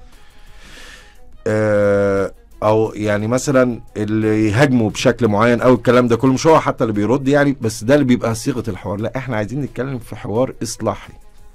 آه او يعني مثلا اللي يهاجموا بشكل معين او الكلام ده كله مش هو حتى اللي بيرد يعني بس ده اللي بيبقى صيغه الحوار لا احنا عايزين نتكلم في حوار اصلاحي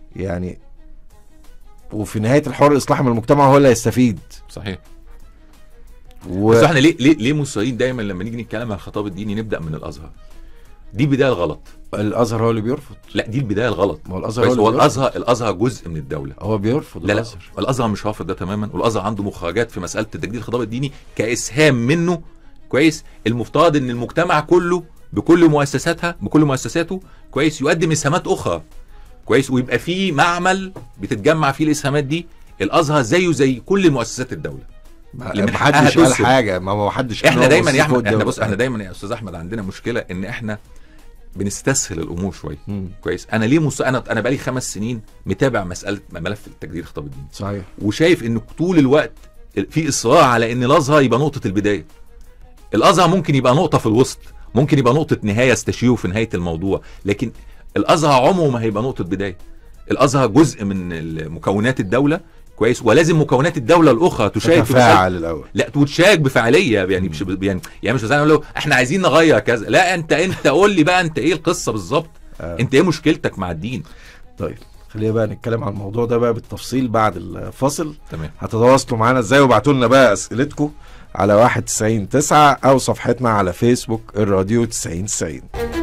يعني وفي نهايه الحوار الاصلاحي من المجتمع هو اللي هيستفيد صحيح و... بس احنا ليه ليه ليه مصرين دايما لما نيجي نتكلم عن الخطاب الديني نبدا من الازهر دي بدايه الغلط الازهر هو اللي بيرفض لا دي البدايه الغلط ما هو الازهر هو كويس اللي هو بيرفض. الازهر الازهر جزء من الدوله هو بيرفض لا لا الازهر الازهر مش رافض ده تماما والازهر عنده مخرجات في مساله تجديد الخطاب الديني كاسهام منه كويس المفترض ان المجتمع كله بكل مؤسساتها بكل مؤسساته كويس يقدم اسهامات اخرى كويس ويبقى في معمل بتتجمع فيه الاسهامات دي الازهر زيه زي كل مؤسسات الدوله ما اللي من ما حقها حدش قال تسلم. حاجه ما هو حدش قال احنا هو دايما يا مؤسسة احمد احنا الدولة. بص احنا دايما يا استاذ احمد عندنا مشكله ان احنا بنستسهل الامور شويه مم. كويس انا ليه مص... انا انا بقالي خمس سنين متابع مساله ملف التجديد الخطاب الديني صحيح وشايف ان طول الوقت في اصرار على ان الازهر يبقى نقطه البدايه الازهر ممكن يبقى نقطه في الوسط ممكن يبقى نقطه نهايه استشيره في نهايه الموضوع لكن الازهر عمره ما هيبقى نقطه بدايه الازهر جزء من مكونات الدوله كويس ولازم مكونات الدوله الاخرى تشارك في مسألة- تفاعل الاول لا وتشارك بفعاليه يعني مش يعني يعني مش مثلا اقول له احنا عايزين نغير كذا لا انت انت قول لي بقى انت ايه القصه بالظبط آه. انت ايه مشكلتك مع الدين طيب خلينا بقى نتكلم عن الموضوع ده بقى بالتفصيل بعد الفاصل تمام هتتواصلوا معانا ازاي وابعتوا لنا بقى اسئلتكم على 91 9 او صفحتنا على فيسبوك الراديو 90 90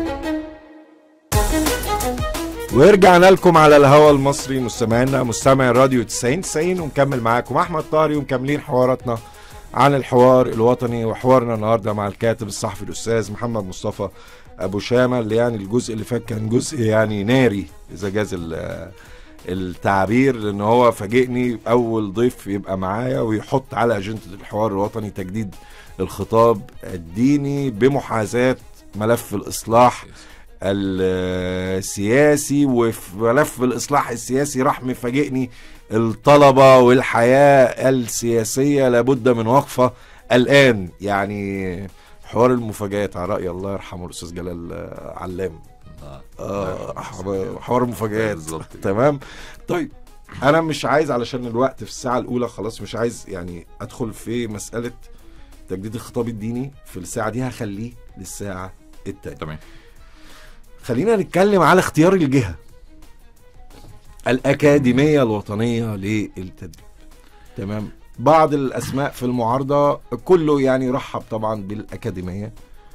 ورجعنا لكم على الهوا المصري مستمعينا مستمع الراديو 90 90 ونكمل معاكم احمد طاري ومكملين حواراتنا عن الحوار الوطني وحوارنا النهارده مع الكاتب الصحفي الاستاذ محمد مصطفى ابو شامه اللي يعني الجزء اللي فات كان جزء يعني ناري اذا جاز ال- التعبير لان هو فاجئني اول ضيف يبقى معايا ويحط على اجنده الحوار الوطني تجديد الخطاب الديني بمحاذاه ملف الاصلاح السياسي وفي ملف الاصلاح السياسي راح مفاجئني الطلبه والحياه السياسيه لابد من وقفه الان يعني حوار المفاجآت على رأي الله يرحمه الأستاذ جلال آه، علام آه حوار- حوار المفاجآت بالظبط. تمام طيب أنا مش عايز علشان الوقت في الساعة الأولى خلاص مش عايز يعني أدخل في مسألة تجديد الخطاب الديني في الساعة دي هخليه للساعة التانية تمام خلينا نتكلم على اختيار الجهة الأكاديمية الوطنية للتدريب تمام بعض الأسماء في المعارضة كله يعني رحب طبعا بالأكاديمية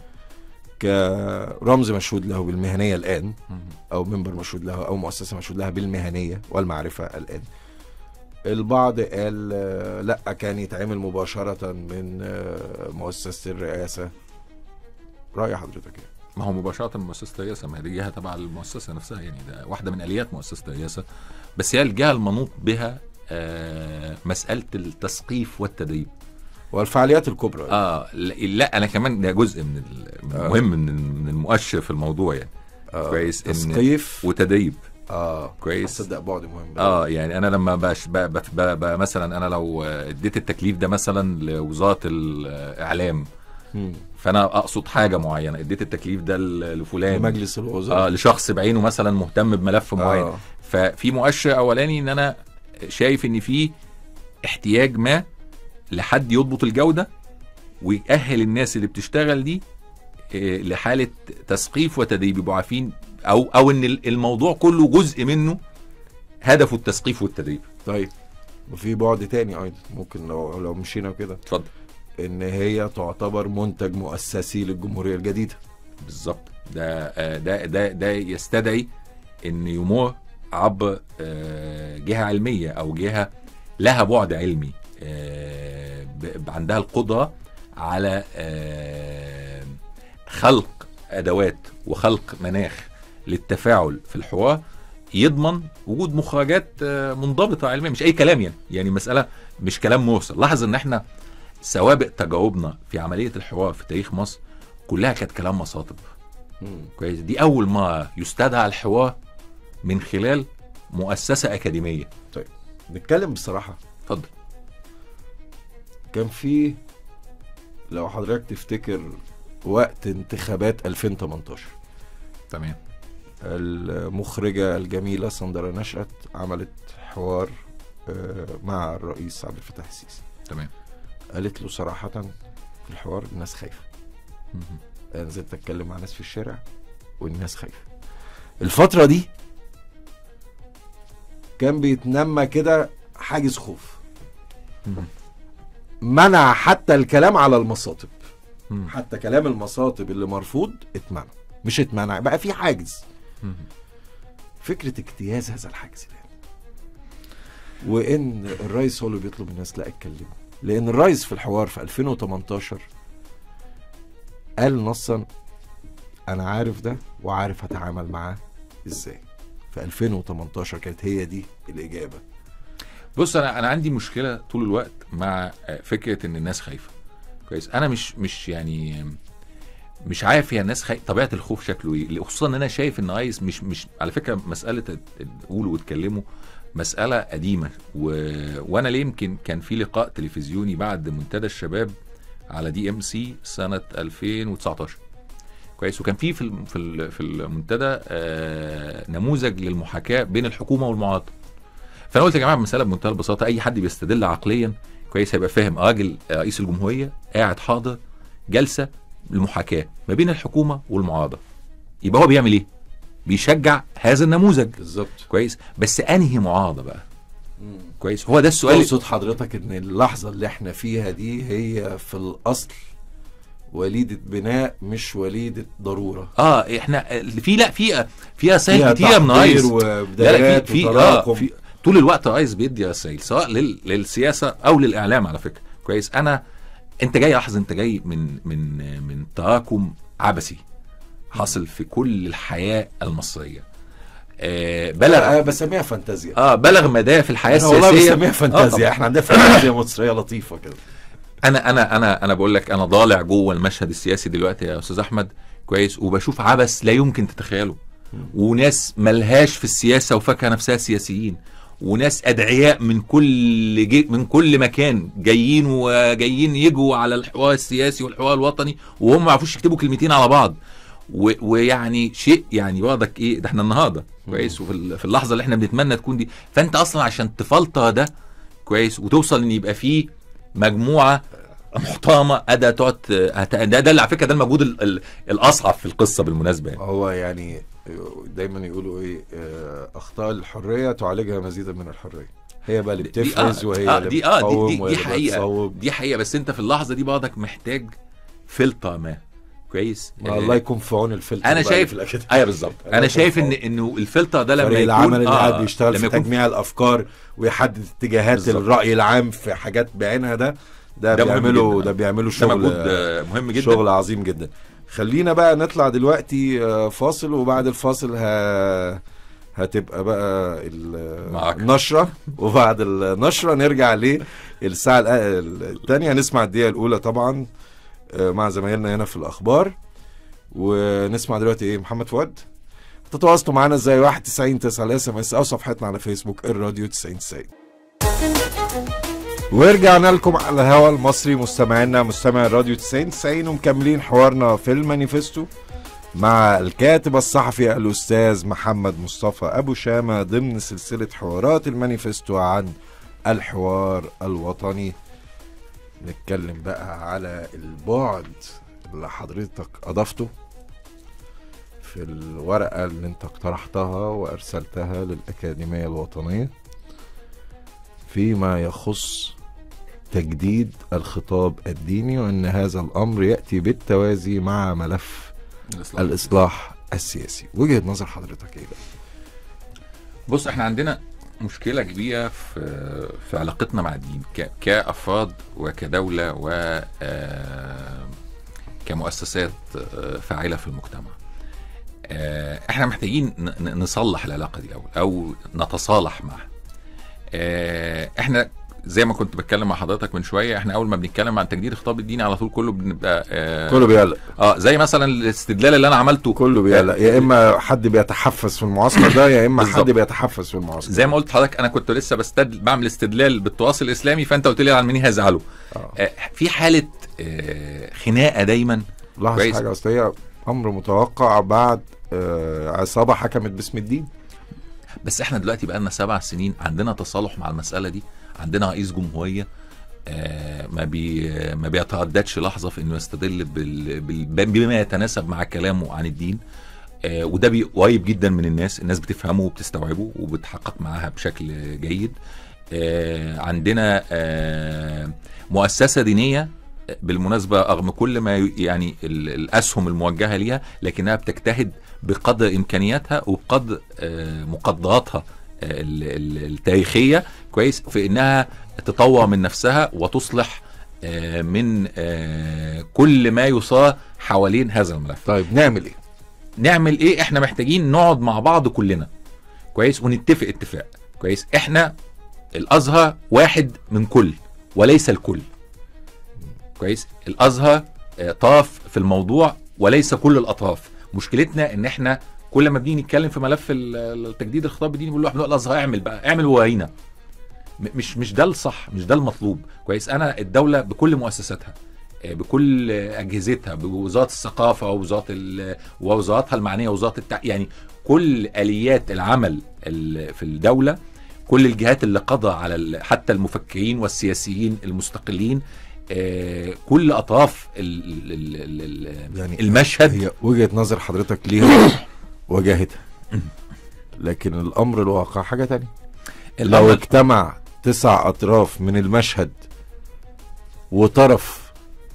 كرمز مشهود له بالمهنية الآن أو منبر مشهود له أو مؤسسة مشهود لها بالمهنية والمعرفة الآن البعض قال آه، لا كان يتعمل مباشرة من آه، مؤسسة الرئاسة رأي حضرتك ايه؟ ما هو مباشرة مؤسسة الرئاسة ما هي دي جهة تبع المؤسسة نفسها يعني ده واحدة من آليات مؤسسة الرئاسة بس هي الجهة المنوط بها آه مسألة التثقيف والتدريب والفعاليات الكبرى اه لا, لا انا كمان ده جزء من ال- من آه. مهم من من المؤشر في الموضوع يعني آه، كويس إن- تثقيف وتدريب اه كويس. تصدق بعد مهم اه يعني انا لما باش ب ب ب ب مثلا انا لو آه، اديت التكليف ده مثلا لوزاره الاعلام مم. فانا اقصد حاجه معينه اديت التكليف ده ل- لفلان لمجلس الوزراء اه لشخص بعينه مثلا مهتم بملف معين آه. ففي مؤشر اولاني ان انا شايف ان في احتياج ما لحد يضبط الجوده ويأهل الناس اللي بتشتغل دي آه، لحاله تثقيف وتدريب يبقوا عارفين او او ان الموضوع كله جزء منه هدفه التثقيف والتدريب طيب وفي بعد تاني ايضا ممكن لو لو مشينا كده اتفضل ان هي تعتبر منتج مؤسسي للجمهوريه الجديده بالظبط ده آه، ده ده ده يستدعي ان يمر عبر آه، جهه علميه او جهه لها بعد علمي آه، ب- عندها القدره على آه، خلق ادوات وخلق مناخ للتفاعل في الحوار يضمن وجود مخرجات آه، منضبطه علميا مش اي كلام يعني يعني مساله مش كلام مرسل لاحظ ان احنا سوابق تجاوبنا في عمليه الحوار في تاريخ مصر كلها كانت كلام مصاطب مم. كويس دي اول ما يستدعى الحوار من خلال مؤسسه اكاديميه نتكلم بصراحه اتفضل كان في لو حضرتك تفتكر وقت انتخابات 2018 تمام المخرجة الجميلة سندرة نشأت عملت حوار آه، مع الرئيس عبد الفتاح السيسي تمام قالت له صراحة في الحوار الناس خايفة مهم. أنا نزلت اتكلم مع ناس في الشارع والناس خايفة الفترة دي كان بيتنمى كده حاجز خوف مم. منع حتى الكلام على المصاطب مم. حتى كلام المصاطب اللي مرفوض اتمنع مش اتمنع بقى في حاجز مم. فكره اجتياز هذا الحاجز الان وان الرئيس هو اللي بيطلب الناس لا اتكلموا لان الرئيس في الحوار في 2018 قال نصا انا عارف ده وعارف هتعامل معاه ازاي في 2018 كانت هي دي الاجابه بص انا انا عندي مشكله طول الوقت مع آه، فكره ان الناس خايفه كويس انا مش مش يعني مش عارف هي الناس خايف طبيعه الخوف شكله ايه خصوصا ان انا شايف ان ايس مش مش على فكره مساله قولوا واتكلموا مساله قديمه و... وانا ليه يمكن كان في لقاء تلفزيوني بعد منتدى الشباب على دي ام سي سنه 2019 كويس وكان في في الم- في ال- في المنتدى آه، نموذج للمحاكاه بين الحكومه والمعارضه فانا قلت يا جماعه المساله بمنتهى البساطه اي حد بيستدل عقليا كويس هيبقى فاهم راجل رئيس الجمهوريه قاعد حاضر جلسه المحاكاه ما بين الحكومه والمعارضه يبقى هو بيعمل ايه؟ بيشجع هذا النموذج بالظبط كويس بس انهي معارضه بقى كويس هو ده السؤال تقصد حضرتك ان اللحظه اللي احنا فيها دي هي في الاصل وليده بناء مش وليده ضروره اه احنا في لا في في رسائل فيها كتيره من تحضير رئيس لا وبدايات لا في في اه وتراكم في طول الوقت رئيس بيدي رسائل سواء لل للسياسه او للاعلام على فكره كويس انا انت جاي لحظه انت جاي من من من تراكم عبثي حاصل في كل الحياه المصريه آه لا بلغ أنا بسميها فانتازيا اه بلغ مداه في الحياه انا والله السياسيه بسميها آه فانتازيا طبعاً. احنا عندنا فانتازيا مصريه لطيفه كده انا انا انا انا بقول لك انا ضالع جوه المشهد السياسي دلوقتي يا استاذ احمد كويس وبشوف عبث لا يمكن تتخيله وناس ملهاش في السياسه وفاكره نفسها سياسيين وناس ادعياء من كل جي من كل مكان جايين وجايين يجوا على الحوار السياسي والحوار الوطني وهم ما يعرفوش يكتبوا كلمتين على بعض و- ويعني شيء يعني برضك ايه ده احنا النهارده كويس وفي ال- في اللحظه اللي احنا بنتمنى تكون دي فانت اصلا عشان تفلتر ده كويس وتوصل ان يبقى فيه مجموعه محترمه قادره تقعد هت- ده ده اللي على فكره ده المجهود ال- ال- الاصعب في القصه بالمناسبه يعني. هو يعني دايما يقولوا ايه آه، اخطاء الحريه تعالجها مزيدا من الحريه هي بقى اللي دي- بتفرز آه، وهي آه، اللي دي اه دي بتقاوم دي, وهي دي اللي حقيقه بتصوب. دي حقيقه بس انت في اللحظه دي برضك محتاج فلتر ما كويس ما آه، الله يكون في عون الفلتر انا بقى شايف في الأكاديمية. ايوه بالظبط الله انا يكون شايف في ان عونه. انه الفلتر ده لما فريق يكون العمل اللي قاعد آه بيشتغل لما في يكون تجميع الافكار ويحدد اتجاهات بالظبط. الراي العام في حاجات بعينها ده ده, ده مهم بيعملوا جداً. ده بيعملوا ده شغل مجهود آه، مهم جدا شغل عظيم جدا خلينا بقى نطلع دلوقتي آه، فاصل وبعد الفاصل ه... هتبقى بقى ال- معاك. النشرة وبعد النشرة نرجع للساعة الثانية نسمع الدقيقة الأولى طبعا آه، مع زمايلنا هنا في الأخبار ونسمع دلوقتي إيه محمد فؤاد تتواصلوا معانا ازاي 1 90 9 الاس ام اس او صفحتنا على فيسبوك الراديو 90 90 ورجعنا لكم على الهوا المصري مستمعينا مستمع الراديو 90 90 ومكملين حوارنا في المانيفستو مع الكاتب الصحفي الأستاذ محمد مصطفى أبو شامة ضمن سلسلة حوارات المانيفستو عن الحوار الوطني نتكلم بقى على البعد اللي حضرتك أضفته في الورقة اللي انت اقترحتها وأرسلتها للأكاديمية الوطنية فيما يخص تجديد الخطاب الديني وأن هذا الأمر يأتي بالتوازي مع ملف الإصلاح السياسي وجهة نظر حضرتك إيه بقى؟ بص احنا عندنا مشكلة كبيرة في في علاقتنا مع الدين ك- كأفراد وكدولة و آه، كمؤسسات آه، فاعلة في المجتمع. آه، احنا محتاجين ن- ن- نصلح العلاقة دي الأول أو نتصالح معها. آه، احنا زي ما كنت بتكلم مع حضرتك من شويه احنا اول ما بنتكلم عن تجديد الخطاب الديني على طول كله بنبقى آه كله بيقلق اه زي مثلا الاستدلال اللي انا عملته كله بيقلق يا إما حد بيتحفز في المعسكر ده يا إما بالظبط. حد بيتحفز في المعسكر زي ما قلت لحضرتك انا كنت لسه بستدل بعمل استدلال بالتراث الاسلامي فانت قلت لي العلمانيين هيزعلوا آه. آه في حاله آه خناقه دايما لاحظ كويس. حاجة أصل هي أمر متوقع بعد آه، عصابة حكمت باسم الدين بس احنا دلوقتي بقى لنا سبع سنين عندنا تصالح مع المساله دي عندنا رئيس جمهوريه آه ما بي ما بيترددش لحظه في انه يستدل بال بال بما يتناسب مع كلامه عن الدين آه، وده بي- قريب جدا من الناس الناس بتفهمه وبتستوعبه وبتحقق معاها بشكل جيد آه، عندنا آه، مؤسسه دينيه بالمناسبه رغم كل ما ي- يعني ال- الاسهم الموجهه ليها لكنها بتجتهد بقدر امكانياتها وبقدر آه، مقدراتها آه، ال- ال- التاريخيه كويس في انها تطور من نفسها وتصلح آه، من آه، كل ما يصار حوالين هذا الملف طيب نعمل ايه نعمل ايه احنا محتاجين نقعد مع بعض كلنا كويس ونتفق اتفاق كويس احنا الازهر واحد من كل وليس الكل كويس الازهر آه، طرف في الموضوع وليس كل الاطراف مشكلتنا ان احنا كل ما بنيجي نتكلم في ملف ال- التجديد الخطاب الديني بنقول له احنا الازهر اعمل بقى اعمل وورينا م- مش مش ده الصح مش ده المطلوب كويس انا الدوله بكل مؤسساتها آه، بكل آه، اجهزتها بوزاره الثقافه ووزاره ال- ووزاراتها المعنيه وزاره التع... يعني كل اليات العمل ال- في الدوله كل الجهات اللي قضى على ال- حتى المفكرين والسياسيين المستقلين آه، كل اطراف ال- ال- ال- ال- يعني المشهد هي وجهه نظر حضرتك ليها وجاهتها لكن الامر الواقع حاجه تانية لو الأمر اجتمع تسع اطراف من المشهد وطرف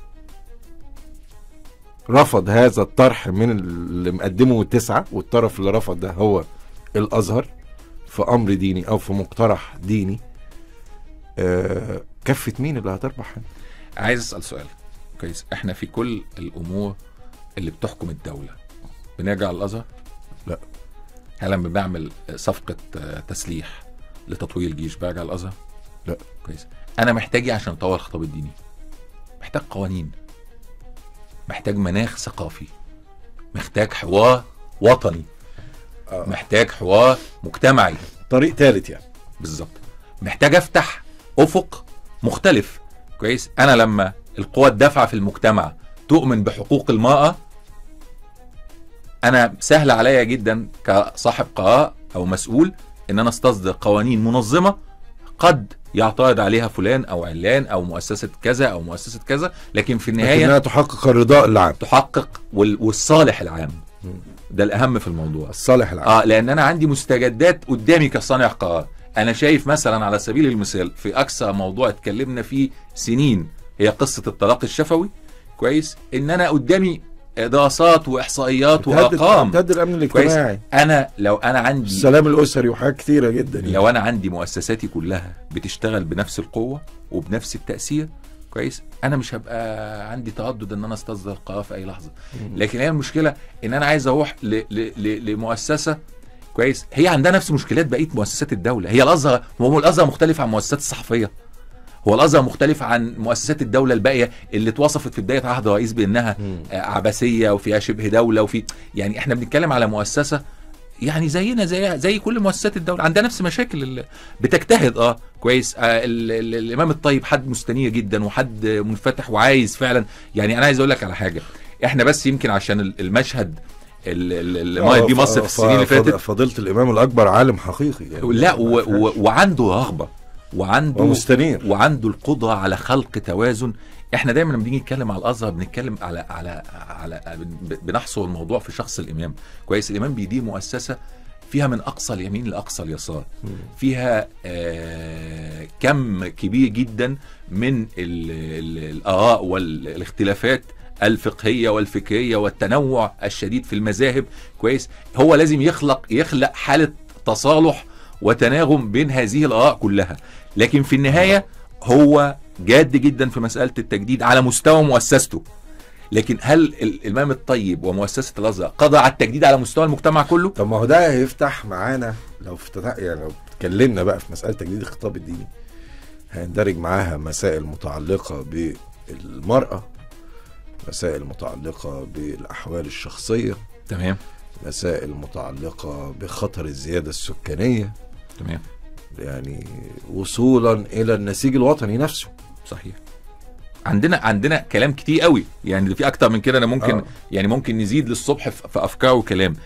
رفض هذا الطرح من اللي مقدمه التسعه والطرف اللي رفض ده هو الازهر في امر ديني او في مقترح ديني آه كفه مين اللي هتربح هنا؟ عايز اسال سؤال كويس احنا في كل الامور اللي بتحكم الدوله بنرجع للازهر لا. هل لما بعمل صفقه آه، تسليح لتطوير الجيش برجع للازهر لا. كويس انا محتاج إيه عشان اطور الخطاب الديني محتاج قوانين محتاج مناخ ثقافي محتاج حوار وطني آه. محتاج حوار مجتمعي طريق ثالث يعني بالظبط محتاج افتح افق مختلف كويس انا لما القوى الدافعه في المجتمع تؤمن بحقوق المراه انا سهل عليا جدا كصاحب قرار او مسؤول ان انا استصدر قوانين منظمه قد يعترض عليها فلان او علان او مؤسسه كذا او مؤسسه كذا لكن في النهايه لكنها تحقق الرضاء العام تحقق وال- والصالح العام مم. ده الاهم في الموضوع الصالح العام اه لان انا عندي مستجدات قدامي كصانع قرار انا شايف مثلا على سبيل المثال في اقصى موضوع اتكلمنا فيه سنين هي قصه الطلاق الشفوي كويس ان انا قدامي دراسات واحصائيات بتهدد- وارقام بتهدد الامن كويس الاجتماعي انا لو انا عندي السلام الاسري وحاجات كتيره جدا يعني. لو انا عندي مؤسساتي كلها بتشتغل بنفس القوه وبنفس التاثير كويس انا مش هبقى عندي تردد ان انا استصدر قرار في اي لحظه لكن هي المشكله ان انا عايز اروح ل... ل... ل... لمؤسسه كويس هي عندها نفس مشكلات بقيه مؤسسات الدوله هي الازهر هو الازهر مختلف عن مؤسسات الصحفيه هو الازهر مختلف عن مؤسسات الدوله الباقيه اللي اتوصفت في بدايه عهد الرئيس بانها مم. آه، عبثيه وفيها شبه دوله وفي يعني احنا بنتكلم على مؤسسه يعني زينا زي زي كل مؤسسات الدوله عندها نفس مشاكل ال- بتجتهد اه كويس آه ال ال الامام الطيب حد مستنير جدا وحد منفتح وعايز فعلا يعني انا عايز اقول لك على حاجه احنا بس يمكن عشان ال- المشهد ال- ال- اللي مايل بيه مصر في السنين اللي فاتت فضيله الامام الاكبر عالم حقيقي يعني لا و ما و فيهاش. وعنده رغبه وعنده ومستنير وعنده القدره على خلق توازن احنا دايما لما بنيجي نتكلم على الازهر بنتكلم على على على بن- بنحصر الموضوع في شخص الامام كويس الامام بيدير مؤسسه فيها من اقصى اليمين لاقصى اليسار فيها آه كم كبير جدا من ال- ال- الاراء والاختلافات الفقهيه والفكريه والتنوع الشديد في المذاهب كويس هو لازم يخلق يخلق حاله تصالح وتناغم بين هذه الاراء كلها لكن في النهايه هو جاد جدا في مساله التجديد على مستوى مؤسسته لكن هل ال- الامام الطيب ومؤسسه الازهر قضى على التجديد على مستوى المجتمع كله طب ما هو ده هيفتح معانا لو افتتح يعني لو اتكلمنا بقى في مساله تجديد الخطاب الديني هيندرج معاها مسائل متعلقه بالمراه مسائل متعلقه بالاحوال الشخصيه تمام مسائل متعلقه بخطر الزياده السكانيه تمام يعني وصولا الى النسيج الوطني نفسه صحيح عندنا عندنا كلام كتير قوي يعني في اكتر من كده انا ممكن آه. آه. يعني ممكن نزيد للصبح في في افكار وكلام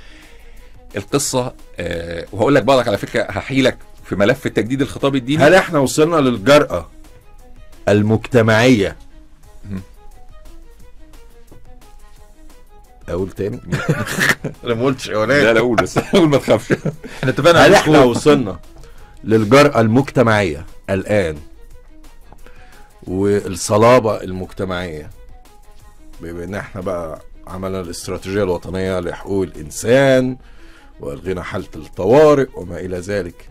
القصه آه وهقول لك برضك على فكره هحيلك في ملف تجديد الخطاب الديني هل احنا وصلنا للجرأة المجتمعية مم. اقول تاني انا ما قلتش اولاني لا لا قول بس قول ما تخافش احنا اتفقنا هل على احنا وصلنا للجرأة المجتمعية الآن والصلابة المجتمعية بما ان احنا بقى عملنا الاستراتيجية الوطنية لحقوق الإنسان وألغينا حالة الطوارئ وما إلى ذلك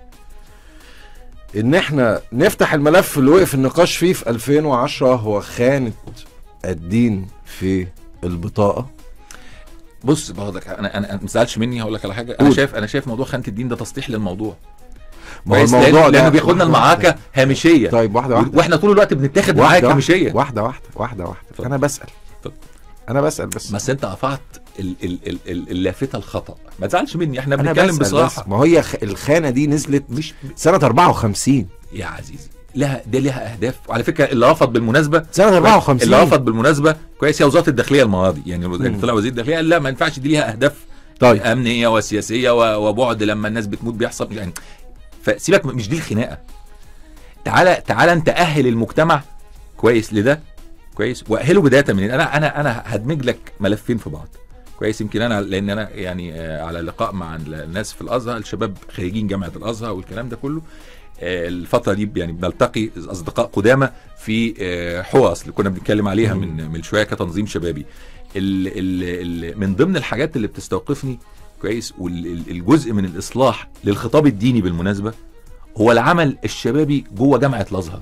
ان احنا نفتح الملف اللي وقف النقاش فيه في 2010 هو خانة الدين في البطاقة بص باخدك انا انا أنا ما تزعلش مني هقول لك على حاجه انا قول. شايف انا شايف موضوع خانه الدين ده تسطيح للموضوع ما هو كويس؟ الموضوع لأن- ده- لانه بياخدنا المعركه هامشيه طيب واحدة واحدة واحنا طول الوقت بنتاخد معاك واحدة هامشيه واحدة واحدة واحدة واحدة اتفضل. أنا بسأل اتفضل. أنا بسأل بس بس انت قطعت ال- ال- ال- ال- اللافته الخطا ما تزعلش مني احنا أنا بنتكلم بسأل بصراحه بس ما هي خ- الخانة دي نزلت مش سنة 54 يا عزيزي لها ده لها اهداف وعلى فكره اللي رفض بالمناسبه سنة 54 اللي رفض بالمناسبه كويس هي وزاره الداخليه الماضي يعني مم. يعني طلع وزير الداخليه قال لا ما ينفعش دي ليها اهداف طيب امنيه وسياسيه و- وبعد لما الناس بتموت بيحصل يعني فسيبك مش دي الخناقه تعالى تعالى انت اهل المجتمع كويس لده كويس واهله بدايه من انا انا انا هدمج لك ملفين في بعض كويس يمكن انا لان انا يعني آه، على لقاء مع الناس في الازهر الشباب خريجين جامعه الازهر والكلام ده كله آه، الفتره دي يعني بنلتقي اصدقاء قدامى في آه، حوص اللي كنا بنتكلم عليها مم. من من شويه كتنظيم شبابي ال ال ال من ضمن الحاجات اللي بتستوقفني كويس والجزء من الاصلاح للخطاب الديني بالمناسبه هو العمل الشبابي جوه جامعه الازهر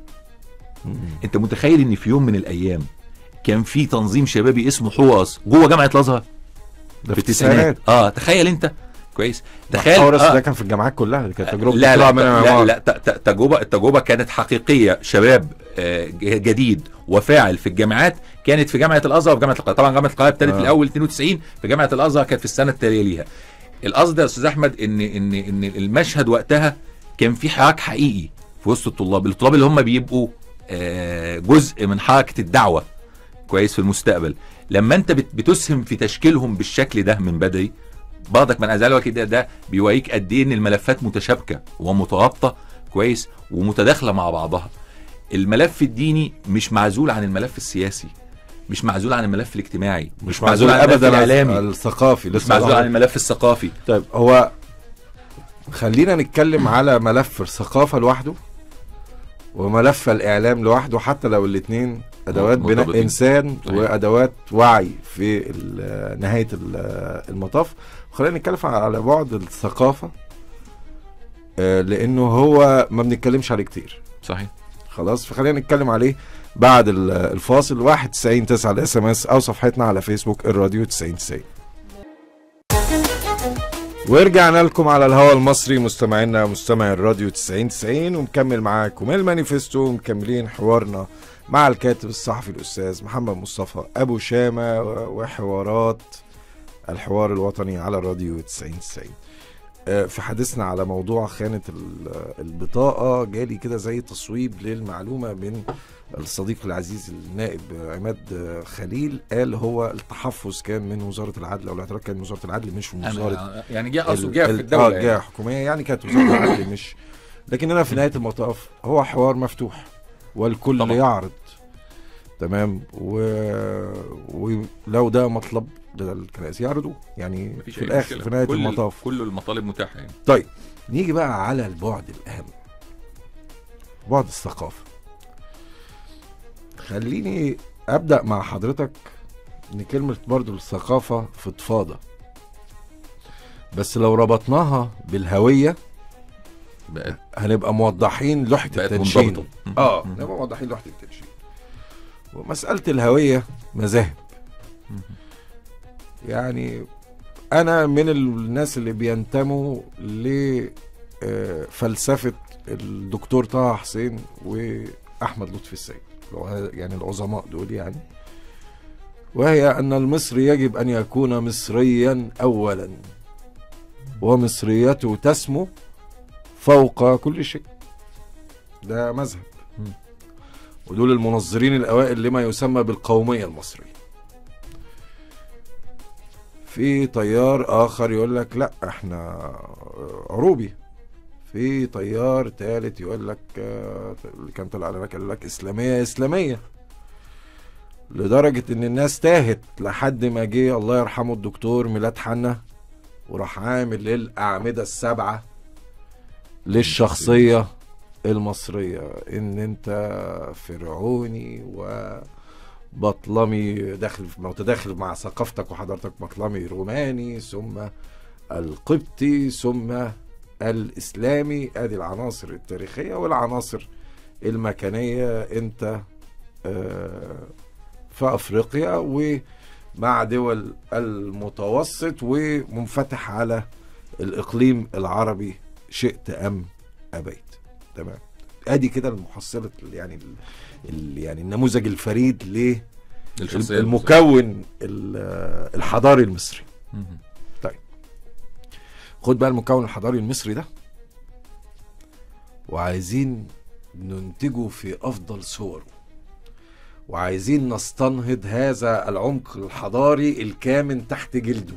انت متخيل ان في يوم من الايام كان في تنظيم شبابي اسمه حواس جوه جامعه الازهر ده في التسعينات اه تخيل انت كويس تخيل حورس آه. ده كان في الجامعات كلها دي كانت تجربة لا طلع لا منها لا, عمار. لا ت- ت- تجربه التجربه كانت حقيقيه شباب آه، ج- جديد وفاعل في الجامعات كانت في جامعه الازهر وفي جامعه القاهره طبعا جامعه القاهره ابتدت آه. في الاول 92 في جامعه الازهر كانت في السنه التاليه ليها القصد يا استاذ احمد ان ان ان المشهد وقتها كان في حراك حقيقي في وسط الطلاب الطلاب اللي هم بيبقوا آه، جزء من حركه الدعوه كويس في المستقبل لما انت بت- بتسهم في تشكيلهم بالشكل ده من بدري بعضك من ازال كده ده بيوريك قد ايه ان الملفات متشابكه ومترابطه كويس ومتداخله مع بعضها الملف الديني مش معزول عن الملف السياسي مش معزول عن الملف الاجتماعي مش معزول عن الملف ابدا الاعلامي الثقافي مش لسه معزول هقول. عن الملف الثقافي طيب هو خلينا نتكلم على ملف الثقافة لوحده وملف الإعلام لوحده حتى لو الاتنين أدوات بناء مرتبطين. إنسان صحيح. وأدوات وعي في ال- نهاية ال- المطاف خلينا نتكلم على بعد الثقافة آه، لأنه هو ما بنتكلمش عليه كتير صحيح خلاص فخلينا نتكلم عليه بعد ال- الفاصل 91 9 الاس ام اس او صفحتنا على فيسبوك الراديو 90 90 ورجعنا لكم على الهواء المصري مستمعينا مستمعي الراديو 90 90 ومكمل معاكم المانيفستو ومكملين حوارنا مع الكاتب الصحفي الاستاذ محمد مصطفى ابو شامه و- وحوارات الحوار الوطني على الراديو 90 90 آه، في حديثنا على موضوع خانة ال- البطاقة جالي كده زي تصويب للمعلومة من الصديق العزيز النائب عماد خليل قال هو التحفظ كان من وزارة العدل أو الاعتراض كان من وزارة العدل مش من وزارة أنا يعني جه اصله ال- جه في ال- الدوله اه يعني. جهة حكومية يعني كانت وزارة العدل مش لكن أنا في نهاية المطاف هو حوار مفتوح والكل طبعا. يعرض تمام و... ولو ده مطلب للكنائس يعرضوه يعني مفيش في أي الآخر مشكلة. في نهاية كل المطاف كل المطالب متاحه يعني طيب نيجي بقى على البعد الأهم بعد الثقافة خليني أبدأ مع حضرتك إن كلمة برضو الثقافة فضفاضة بس لو ربطناها بالهوية بقت هنبقى موضحين لوحة بقت التنشين منضبطه اه مم. نبقى موضحين لوحة التنشين ومسألة الهوية مذاهب مم. يعني انا من الناس اللي بينتموا لفلسفه الدكتور طه حسين واحمد لطفي السيد لو ه- يعني العظماء دول يعني وهي ان المصري يجب ان يكون مصريا اولا ومصريته تسمو فوق كل شيء ده مذهب مم. ودول المنظرين الاوائل لما يسمى بالقوميه المصريه في طيار اخر يقول لك لا احنا عروبي في طيار ثالث يقول لك آه، اللي كان طلع على بالك يقول لك اسلاميه اسلاميه لدرجة ان الناس تاهت لحد ما جه الله يرحمه الدكتور ميلاد حنا وراح عامل الاعمدة السبعة للشخصية المصرية ان انت فرعوني وبطلمي داخل متداخل مع ثقافتك وحضارتك بطلمي روماني ثم القبطي ثم الاسلامي ادي العناصر التاريخية والعناصر المكانية انت آه، في افريقيا ومع دول المتوسط ومنفتح على الاقليم العربي شئت ام ابيت تمام ادي كده المحصله يعني ال- ال- يعني النموذج الفريد الشخصية للمكون ال- الحضاري المصري مهم. خد بقى المكون الحضاري المصري ده وعايزين ننتجه في افضل صوره وعايزين نستنهض هذا العمق الحضاري الكامن تحت جلده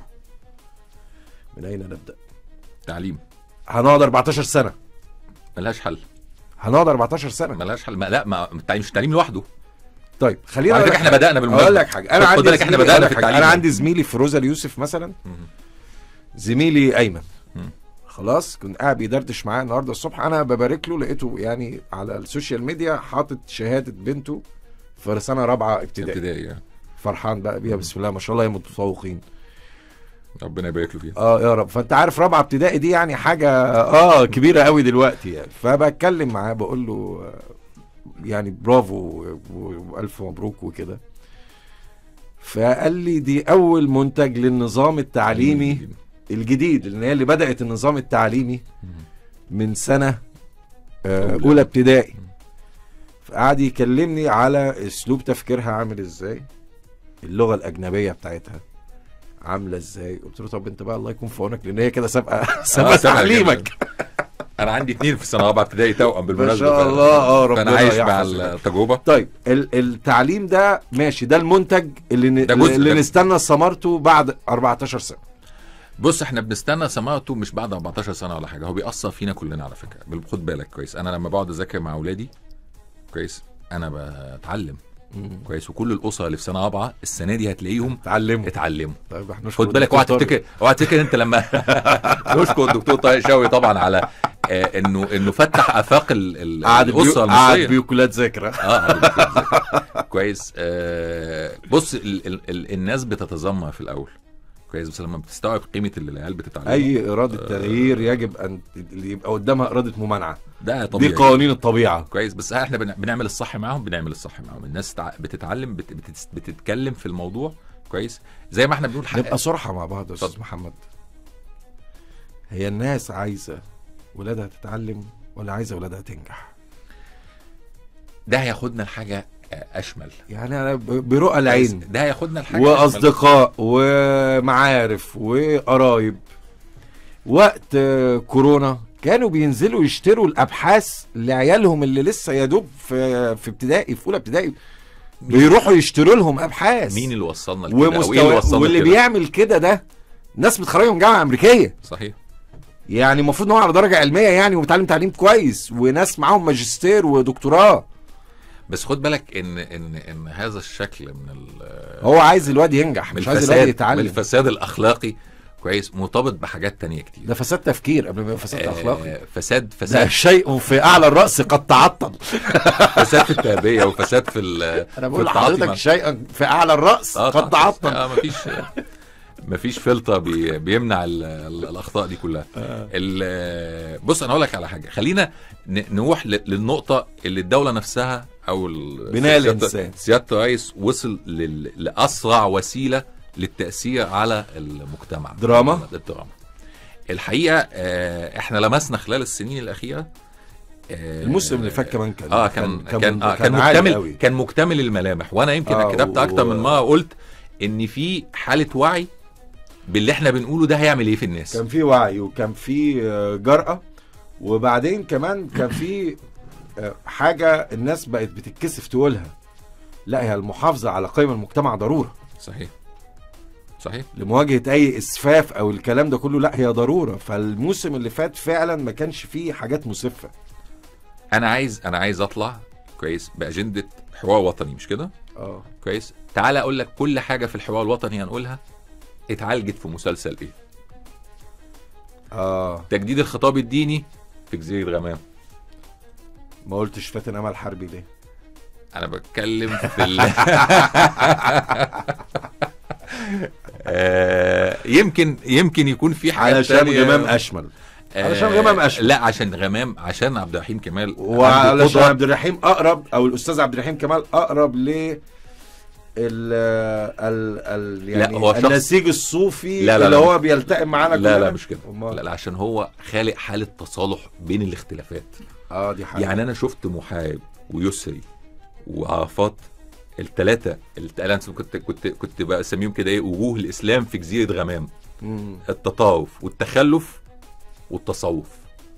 من اين نبدا تعليم هنقعد 14 سنه ملهاش حل هنقعد 14 سنه ملهاش حل ما لا ما التعليم مش التعليم لوحده طيب خلينا وعلى أقول فكره لك احنا بدانا بالمناسبه اقول لك حاجه انا خد عندي بالك احنا زميلي- بدانا أقول في لك حاجة. التعليم انا عندي زميلي فيروزه اليوسف مثلا مهم. زميلي ايمن مم. خلاص كنت قاعد بيدردش معايا النهارده الصبح انا ببارك له لقيته يعني على السوشيال ميديا حاطط شهاده بنته في سنه رابعه ابتدائي ابتدائي يعني. فرحان بقى بيها بسم الله ما شاء الله يا متفوقين ربنا يبارك له فيها اه يا رب فانت عارف رابعه ابتدائي دي يعني حاجه اه كبيره قوي دلوقتي يعني فبتكلم معاه بقول له آه، يعني برافو و- والف مبروك وكده فقال لي دي اول منتج للنظام التعليمي الجديد لان هي اللي بدات النظام التعليمي من سنه آه، أولى. اولى ابتدائي فقعد يكلمني على اسلوب تفكيرها عامل ازاي اللغه الاجنبيه بتاعتها عامله ازاي قلت له طب انت بقى الله يكون في عونك لان هي كده سابقه آه، سابقه سابقة تعليمك جداً. انا عندي اتنين في سنه رابعه ابتدائي توأم بالمناسبه شاء ف- الله، آه، فانا ربنا عايش مع يحفظ التجربه طيب ال- التعليم ده ماشي ده المنتج اللي ن... ده جزء اللي ده- نستنى ثمرته بعد 14 سنه بص احنا بنستنى ثمرته مش بعد 14 سنه ولا حاجه هو بيأثر فينا كلنا على فكره بال- خد بالك كويس انا لما بقعد اذاكر مع اولادي كويس انا بتعلم كويس وكل الاسره اللي في سنه رابعه السنه دي هتلاقيهم تعلموا اتعلموا طيب احنا نشكر خد بالك اوعى الدكتور تفتكر اوعى تفتكر انت لما نشكر الدكتور طارق شوقي طبعا على آه، انه انه فتح افاق ال- ال- قعد بيو... الاسره قعد المصريه بيوكولات ذاكره اه عادي جداً. كويس آه بص ال ال ال الناس بتتذمر في الاول كويس بس لما بتستوعب قيمه اللي العيال بتتعلمه اي اراده تغيير يجب ان اللي يبقى قدامها اراده ممانعه ده دي طبيعي قوانين الطبيعه كويس بس احنا بن- بنعمل الصح معاهم بنعمل الصح معاهم الناس تع... بتتعلم بت... بت... بتتكلم في الموضوع كويس زي ما احنا بنقول حق... نبقى صراحه مع بعض يا استاذ اتفضل. محمد هي الناس عايزه ولادها تتعلم ولا عايزه ولادها تنجح ده هياخدنا لحاجه آه، اشمل يعني انا ب- برؤى العين ده هياخدنا لحاجه أشمل. واصدقاء ومعارف وقرايب وقت آه، كورونا كانوا بينزلوا يشتروا الابحاث لعيالهم اللي لسه يا دوب في في ابتدائي في اولى ابتدائي بيروحوا يشتروا لهم ابحاث مين اللي وصلنا لكده أو إيه اللي ومستوى وصلنا واللي لكده؟ بيعمل كده ده ناس بتخرجهم جامعه امريكيه صحيح يعني المفروض ان هو على درجه علميه يعني وبيتعلم تعليم كويس وناس معاهم ماجستير ودكتوراه بس خد بالك ان ان ان هذا الشكل من ال- هو عايز الواد ينجح من مش عايز الواد الفساد من يتعلم الفساد الاخلاقي كويس مرتبط بحاجات تانية كتير ده فساد تفكير قبل ما يبقى فساد اخلاقي آه، فساد ده فساد شيء في اعلى الراس قد تعطل فساد في التربيه وفساد في ال- انا في بقول التعاطي لحضرتك مع- شيئا في اعلى الراس اه قد طبعاً. تعطل اه مفيش مفيش فلتر بي بيمنع ال ال الاخطاء دي كلها ال- بص انا اقول لك على حاجه خلينا ن- نروح ل- للنقطه اللي الدوله نفسها او ال- بناء سيادة- الإنسان. سياده الرئيس وصل لل- لاسرع وسيله للتاثير على المجتمع دراما؟ الدراما الحقيقه آه، احنا لمسنا خلال السنين الاخيره آه، الموسم اللي فات كمان كان اه كان كان آه كان عالي مكتمل قوي. كان مكتمل الملامح وانا يمكن آه، كتبت اكتر و- من مره قلت ان في حاله وعي باللي احنا بنقوله ده هيعمل ايه في الناس كان في وعي وكان في آه، جرأة وبعدين كمان كان في آه، حاجة الناس بقت بتتكسف تقولها لا هي المحافظة على قيم المجتمع ضرورة صحيح صحيح لمواجهة أي إسفاف أو الكلام ده كله لا هي ضرورة فالموسم اللي فات فعلا ما كانش فيه حاجات مسفة انا عايز انا عايز اطلع كويس باجنده حوار وطني مش كده اه كويس تعال اقول لك كل حاجه في الحوار الوطني هنقولها اتعالجت في مسلسل ايه اه تجديد الخطاب الديني في جزيره غمام ما قلتش فاتن امل حربي ليه انا بتكلم في ال... آه، يمكن يمكن يكون في حاجات علشان تانية. غمام اشمل آه، علشان غمام أشمل. لا عشان غمام عشان عبد الرحيم كمال عنده وعلشان قدرة. عبد الرحيم اقرب او الاستاذ عبد الرحيم كمال اقرب ل ال ال ال يعني لا، هو شخص- النسيج الصوفي لا، لا، اللي لا. هو بيلتئم معانا لا كلنا. لا مش كده أمال؟ لا, لا عشان هو خالق حاله تصالح بين الاختلافات اه دي حاجه يعني انا شفت محارب ويسري وعرفات الثلاثه انا كنت كنت كنت بسميهم كده ايه وجوه الاسلام في جزيره غمام مم. التطاوف والتخلف والتصوف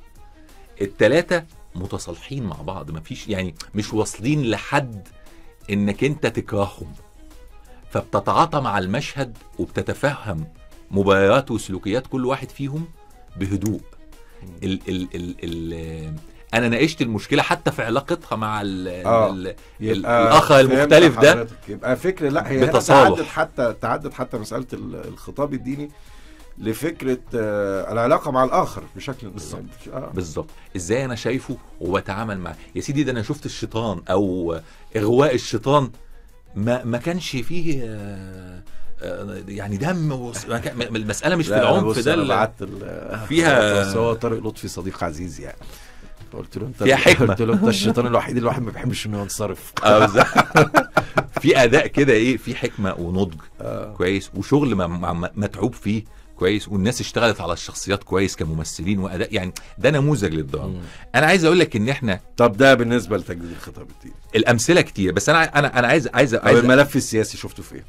التلاتة متصالحين مع بعض مفيش يعني مش واصلين لحد انك انت تكرههم فبتتعاطى مع المشهد وبتتفهم مبررات وسلوكيات كل واحد فيهم بهدوء ال ال ال ال انا ناقشت المشكله حتى في علاقتها مع ال آه. ال يبقى الاخ فهمت المختلف ده حضرتك. يبقى فكر لا هي هنا بتصالح. تعدت حتى تعدت حتى مساله ال- الخطاب الديني لفكره آه العلاقه مع الاخر بشكل بالظبط. آه. بالظبط ازاي انا شايفه وبتعامل معاه يا سيدي ده انا شفت الشيطان او اغواء الشيطان ما ما كانش فيه آه، آه، يعني دم وص- ما كان- ما- المساله مش في لا، العنف بص ده انا اللي- بعت ال- فيها- بس هو طارق لطفي صديق عزيز يعني قلت له انت فيها حكمة. قلت له انت الشيطان الوحيد اللي الواحد ما بيحبش انه ينصرف آه، بالظبط. في اداء كده ايه في حكمه ونضج آه. كويس وشغل م- م- متعوب فيه كويس والناس اشتغلت على الشخصيات كويس كممثلين واداء يعني ده نموذج للدراما مم. انا عايز اقول لك ان احنا طب ده بالنسبه لتجديد الخطاب الديني الامثله كتير بس انا انا انا عايز عايز طب عايز الملف السياسي شفته فين؟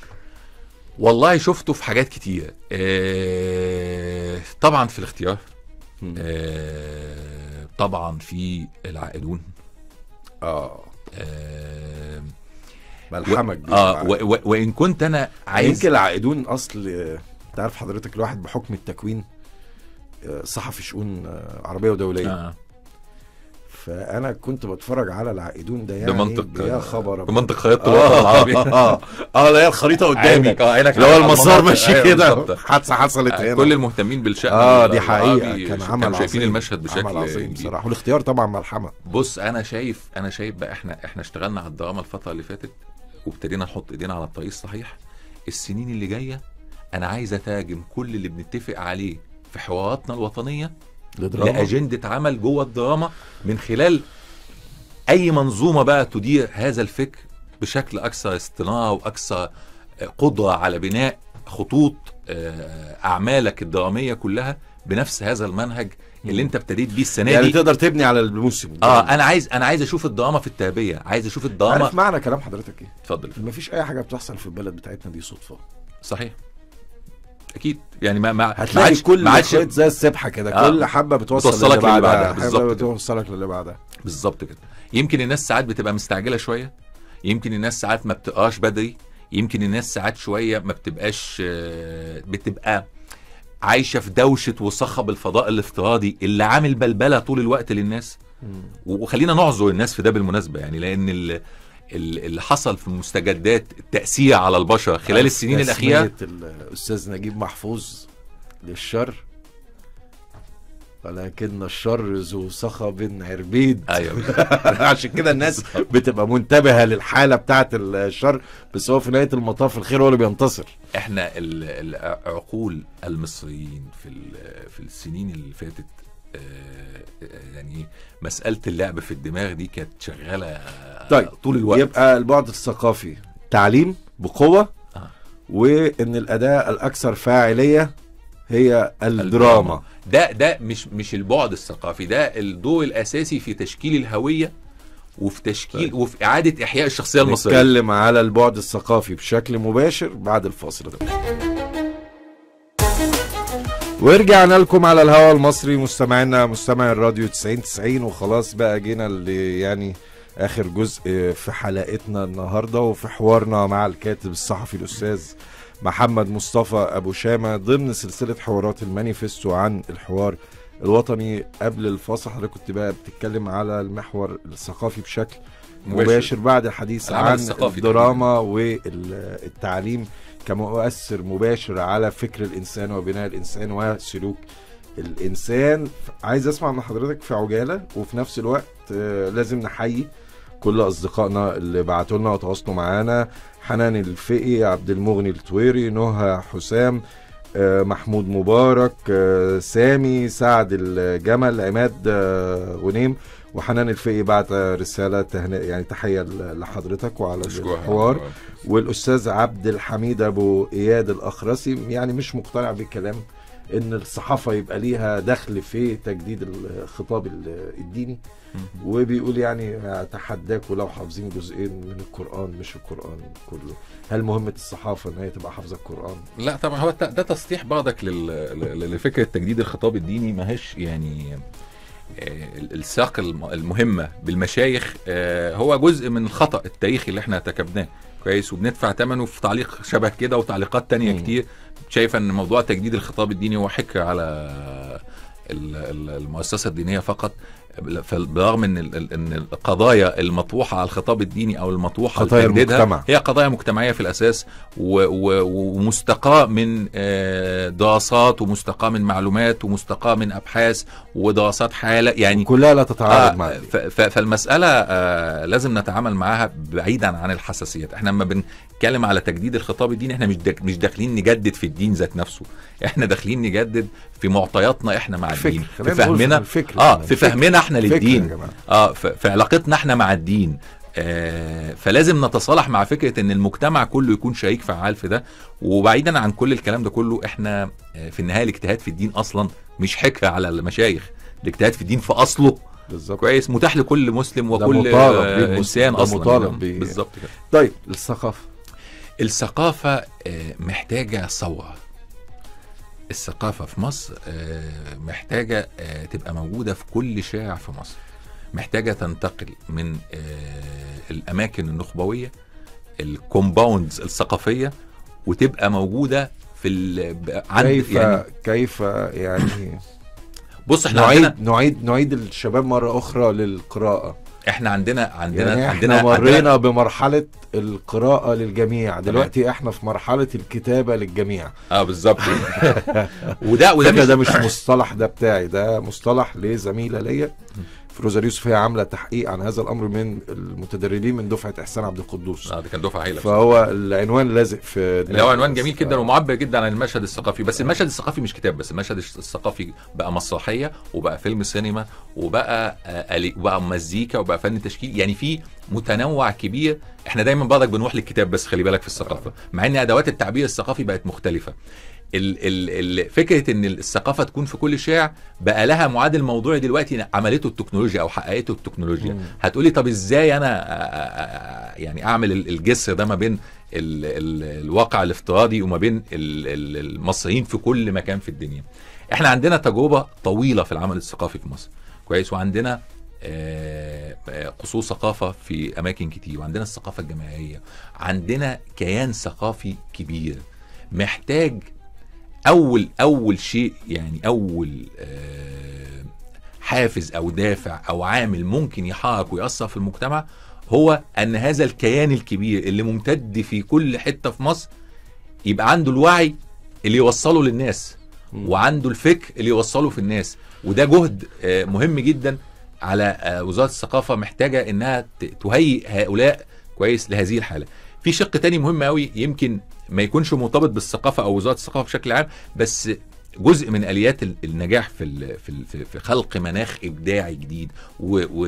والله شفته في حاجات كتير آه، طبعا في الاختيار مم. آه، طبعا في العائدون اه آه، ملحمه كبيره اه و- و- وان كنت انا عايز يمكن العائدون اصل آه، انت عارف حضرتك الواحد بحكم التكوين آه، صحفي شؤون آه، عربيه ودوليه آه. فانا كنت بتفرج على العائدون ده يعني بمنطق يا خبر أبيض. بمنطق خريطه الوطن العربي اه اه لا هي الخريطه قدامي عينك اه عينك اللي هو على المسار المناطق. ماشي أيوة كده بالظبط. حادثه حصلت هنا كل المهتمين بالشأن اه دي العربي حقيقه كان ش- عمل كانوا شايفين عظيم. المشهد بشكل عمل عظيم كبير. بصراحه والاختيار طبعا ملحمه بص انا شايف انا شايف بقى احنا احنا اشتغلنا على الدراما الفتره اللي فاتت وابتدينا نحط ايدينا على الطريق الصحيح السنين اللي جايه انا عايز اتاجم كل اللي بنتفق عليه في حواراتنا الوطنيه لدراما لاجنده عمل جوه الدراما من خلال اي منظومه بقى تدير هذا الفكر بشكل اكثر استناره واكثر قدره على بناء خطوط آه، اعمالك الدراميه كلها بنفس هذا المنهج اللي انت ابتديت بيه السنه يعني دي تقدر تبني على الموسم اه انا عايز انا عايز اشوف الدراما في التربيه عايز اشوف الدراما عارف معنى كلام حضرتك ايه؟ اتفضل ما فيش اي حاجه بتحصل في البلد بتاعتنا دي صدفه صحيح اكيد يعني ما ما ما هتلاقي عادش كل ما عادش خيط زي السبحه كده آه. كل حبه بتوصل بتوصلك للي للي بعدها بعدها، بالظبط حبه كده. بتوصلك للي بعدها بالظبط كده يمكن الناس ساعات بتبقى مستعجله شويه يمكن الناس ساعات ما بتقراش بدري يمكن الناس ساعات شويه ما بتبقاش آه، بتبقى عايشه في دوشه وصخب الفضاء الافتراضي اللي عامل بلبله طول الوقت للناس وخلينا نعذر الناس في ده بالمناسبه يعني لان ال- ال- اللي حصل في مستجدات التاثير على البشر خلال السنين الاخيره تسمية الاستاذ نجيب محفوظ للشر ولكن الشر ذو صخب عربيد ايوه عشان كده الناس بتبقى منتبهه للحاله بتاعه الشر بس هو في نهايه المطاف الخير هو اللي بينتصر احنا ال- ال- عقول المصريين في ال- في السنين اللي فاتت آه، آه، يعني مساله اللعب في الدماغ دي كانت شغاله آه، طيب، طول الوقت يبقى البعد الثقافي تعليم بقوه آه. وان الاداه الاكثر فاعليه هي الدراما ده ده مش مش البعد الثقافي ده الدور الاساسي في تشكيل الهويه وفي تشكيل طيب. وفي اعاده احياء الشخصيه المصريه نتكلم على البعد الثقافي بشكل مباشر بعد الفاصل ده ورجعنا لكم على الهواء المصري مستمعينا مستمع الراديو 90 90 وخلاص بقى جينا اللي يعني اخر جزء في حلقتنا النهارده وفي حوارنا مع الكاتب الصحفي الاستاذ محمد مصطفى ابو شامه ضمن سلسله حوارات المانيفستو عن الحوار الوطني قبل الفاصل حضرتك كنت بقى بتتكلم على المحور الثقافي بشكل مباشر بعد الحديث العمل عن الثقافي الدراما والتعليم كمؤثر مباشر على فكر الانسان وبناء الانسان وسلوك الانسان عايز اسمع من حضرتك في عجاله وفي نفس الوقت آه، لازم نحيي كل اصدقائنا اللي بعتوا لنا وتواصلوا معانا حنان الفقي عبد المغني الطويري نهى حسام آه، محمود مبارك آه، سامي سعد الجمل عماد آه، غنيم وحنان الفقي بعت رساله تهنئه يعني تحيه لحضرتك وعلى مشكور. الحوار والاستاذ عبد الحميد ابو اياد الاخرسي يعني مش مقتنع بالكلام ان الصحافه يبقى ليها دخل في تجديد الخطاب ال- الديني وبيقول يعني اتحداكوا لو حافظين جزئين من القران مش القران كله هل مهمه الصحافه ان هي تبقى حافظه القران لا طبعا هو ده تسطيح بعضك لل- ل- لفكره تجديد الخطاب الديني ما هيش يعني آه، الساق الم- المهمه بالمشايخ آه، هو جزء من الخطا التاريخي اللي احنا ارتكبناه كويس وبندفع ثمنه في تعليق شبه كده وتعليقات تانية مم. كتير شايفه ان موضوع تجديد الخطاب الديني هو حكر على ال- ال- المؤسسه الدينيه فقط بالرغم ان ال- ال- ان القضايا المطروحه على الخطاب الديني او المطروحه قضايا لتجديدها المجتمع. هي قضايا مجتمعيه في الاساس و- و- ومستقاه من آه، دراسات ومستقاه من معلومات ومستقاه من ابحاث ودراسات حاله يعني كلها لا تتعارض آه مع ف- ف- فالمسألة آه لازم نتعامل معاها بعيدا عن الحساسيات احنا لما بنتكلم على تجديد الخطاب الديني احنا مش داك مش داخلين نجدد في الدين ذات نفسه احنا داخلين نجدد في معطياتنا احنا مع الدين في خلينا نقول فهمنا الفكر اه كمان. في الفكر. فهمنا احنا فكر يا للدين جماعه اه ف- في علاقتنا احنا مع الدين آه فلازم نتصالح مع فكره ان المجتمع كله يكون شريك فعال في ده وبعيدا عن كل الكلام ده كله احنا آه في النهايه الاجتهاد في الدين اصلا مش حكر على المشايخ الاجتهاد في الدين في اصله بالظبط كويس متاح لكل مسلم ده وكل مطالب آه، بيه المسلم، انسان ده اصلا مطالب يعني. بيه. بالظبط كده طيب الثقافه الثقافه آه، محتاجه ثوره الثقافه في مصر آه، محتاجه آه، تبقى موجوده في كل شارع في مصر محتاجه تنتقل من آه، الاماكن النخبويه الكومباوندز الثقافيه وتبقى موجوده في ال... ب- عند كيف يعني كيف يعني بص احنا عندنا نعيد نعيد نعيد الشباب مره اخرى للقراءه احنا عندنا عندنا يعني عندنا احنا عندنا مرينا بمرحله القراءه للجميع دلوقتي احنا في مرحله الكتابه للجميع اه بالظبط وده وده ده مش ده مش مصطلح ده بتاعي ده مصطلح لزميله ليا فيروزه يوسف هي عامله تحقيق عن هذا الامر من المتدربين من دفعه احسان عبد القدوس اه ده كان دفعه هايله فهو العنوان لازق في اللي هو عنوان جميل جدا ومعبر جدا عن المشهد الثقافي بس المشهد الثقافي مش كتاب بس المشهد الثقافي بقى مسرحيه وبقى فيلم سينما وبقى آه، آلي- وبقى مزيكا وبقى فن تشكيل يعني في متنوع كبير احنا دايما برضك بنروح للكتاب بس خلي بالك في الثقافه مع ان ادوات التعبير الثقافي بقت مختلفه ال ال ال فكره ان الثقافه تكون في كل شارع بقى لها معادل موضوعي دلوقتي عملته التكنولوجيا او حققته التكنولوجيا مم. هتقولي طب ازاي انا آه، آه، آه، يعني اعمل ال- الجسر ده ما بين ال ال الواقع الافتراضي وما بين ال ال المصريين في كل مكان في الدنيا احنا عندنا تجربه طويله في العمل الثقافي في مصر كويس وعندنا آه، آه، قصور ثقافه في اماكن كتير وعندنا الثقافه الجماعيه عندنا كيان ثقافي كبير محتاج اول اول شيء يعني اول آه، حافز او دافع او عامل ممكن يحرك ويأثر في المجتمع هو ان هذا الكيان الكبير اللي ممتد في كل حته في مصر يبقى عنده الوعي اللي يوصله للناس مم. وعنده الفكر اللي يوصله في الناس وده جهد آه، مهم جدا على آه، وزاره الثقافه محتاجه انها ت- تهيئ هؤلاء كويس لهذه الحاله في شق تاني مهم قوي يمكن ما يكونش مرتبط بالثقافه او وزاره الثقافه بشكل عام بس جزء من اليات ال- النجاح في ال- في ال- في- في خلق مناخ ابداعي جديد و, و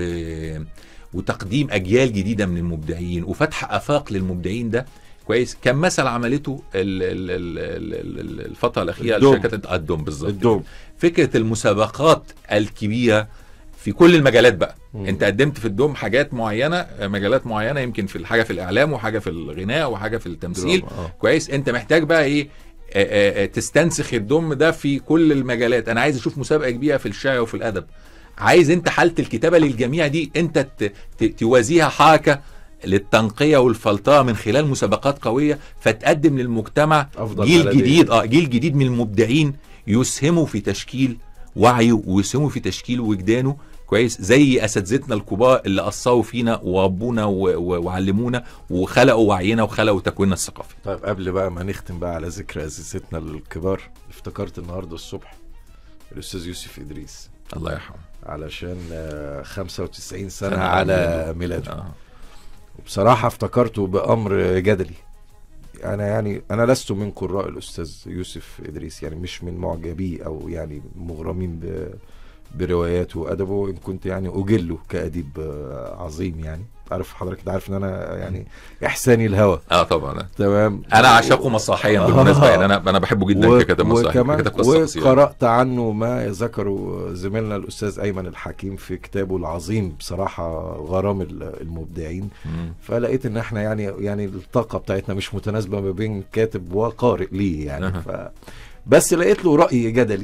وتقديم اجيال جديده من المبدعين وفتح افاق للمبدعين ده كويس كان مثل عملته ال- ال- ال- ال- ال- الفتره الاخيره الدوم. لشركات الدوم بالظبط الدوم فكره المسابقات الكبيره في كل المجالات بقى مم. انت قدمت في الدوم حاجات معينه مجالات معينه يمكن في الحاجه في الاعلام وحاجه في الغناء وحاجه في التمثيل دراما، آه. كويس انت محتاج بقى ايه آه، آه، آه، تستنسخ الدم ده في كل المجالات انا عايز اشوف مسابقه كبيره في الشعر وفي الادب عايز انت حاله الكتابه للجميع دي انت ت- ت- توازيها حركه للتنقيه والفلتره من خلال مسابقات قويه فتقدم للمجتمع أفضل جيل بلدية. جديد اه جيل جديد من المبدعين يسهموا في تشكيل وعيه ويسهموا في تشكيل وجدانه كويس زي اساتذتنا الكبار اللي قصوا فينا وربونا و- و- وعلمونا وخلقوا وعينا وخلقوا تكويننا الثقافي طيب قبل بقى ما نختم بقى على ذكر اساتذتنا الكبار افتكرت النهارده الصبح الاستاذ يوسف ادريس الله يرحمه علشان آه، 95 سنه سنة على على ميلاده آه. بصراحه افتكرته بامر جدلي انا يعني انا لست من قراء الاستاذ يوسف ادريس يعني مش من معجبيه او يعني مغرمين ب برواياته وادبه وان كنت يعني اجله كاديب آه، عظيم يعني عارف حضرتك عارف ان انا يعني احساني الهوى اه طبعا تمام انا عاشقه مسرحيا بالمناسبه آه. يعني انا انا بحبه جدا و- ككاتب مسرحي وكمان ككاتب قصه قصيره وقرأت عنه ما ذكره زميلنا الأستاذ أيمن الحكيم في كتابه العظيم بصراحة غرام ال- المبدعين مم. فلقيت ان احنا يعني يعني الطاقة بتاعتنا مش متناسبة ما بين كاتب وقارئ ليه يعني أها. ف بس لقيت له رأي جدلي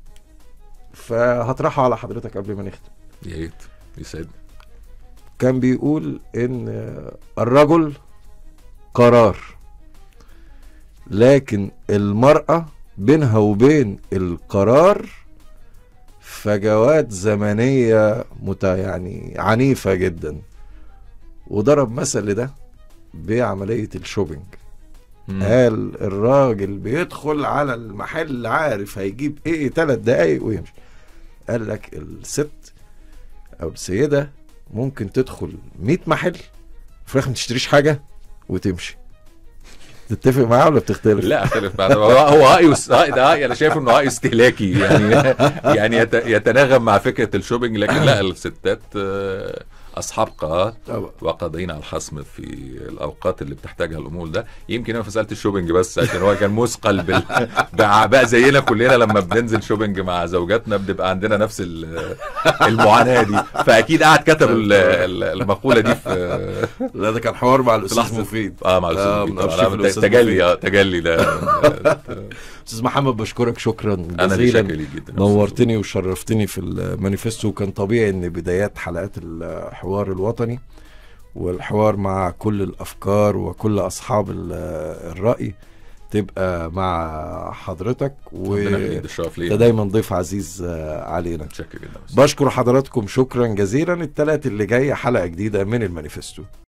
فهطرحه على حضرتك قبل ما نختم يا ريت يسعدني كان بيقول ان الرجل قرار لكن المرأة بينها وبين القرار فجوات زمنية مت يعني عنيفة جدا وضرب مثل لده بعملية الشوبينج مم. قال الراجل بيدخل على المحل عارف هيجيب ايه ثلاث دقايق ويمشي قال لك الست او السيده ممكن تدخل 100 محل وفي الاخر ما تشتريش حاجه وتمشي تتفق معاه ولا بتختلف؟ لا اختلف معاه هو هو رايه رأي ده رأي انا شايف انه راي استهلاكي يعني يعني يت- يتناغم مع فكره الشوبينج لكن لا الستات آه، اصحاب قرار طبعا وقادرين على الحسم في الاوقات اللي بتحتاجها الامور ده يمكن انا فصلت الشوبينج بس عشان هو كان مثقل بال... باعباء زينا كلنا لما بننزل شوبينج مع زوجاتنا بنبقى عندنا نفس ال- المعاناه دي فاكيد قاعد كتب ال- ال- المقوله دي في لا ده كان حوار مع الاستاذ لحظة. مفيد اه مع آه، الاستاذ من مفيد أرشيف طبعاً. الأستاذ تجلي مفيد. اه تجلي ده استاذ محمد بشكرك شكرا انا اللي جزيلا شاكر ليك جدا نورتني وشرفتني في المانيفستو وكان طبيعي ان بدايات حلقات الحوار الوطني والحوار مع كل الافكار وكل اصحاب ال- الراي تبقى مع حضرتك ربنا يخليك وانت الشرف ليا دايما ضيف عزيز آه، علينا متشكر جدا بشكر حضراتكم شكرا جزيلا الثلاث اللي جاي حلقه جديده من المانيفستو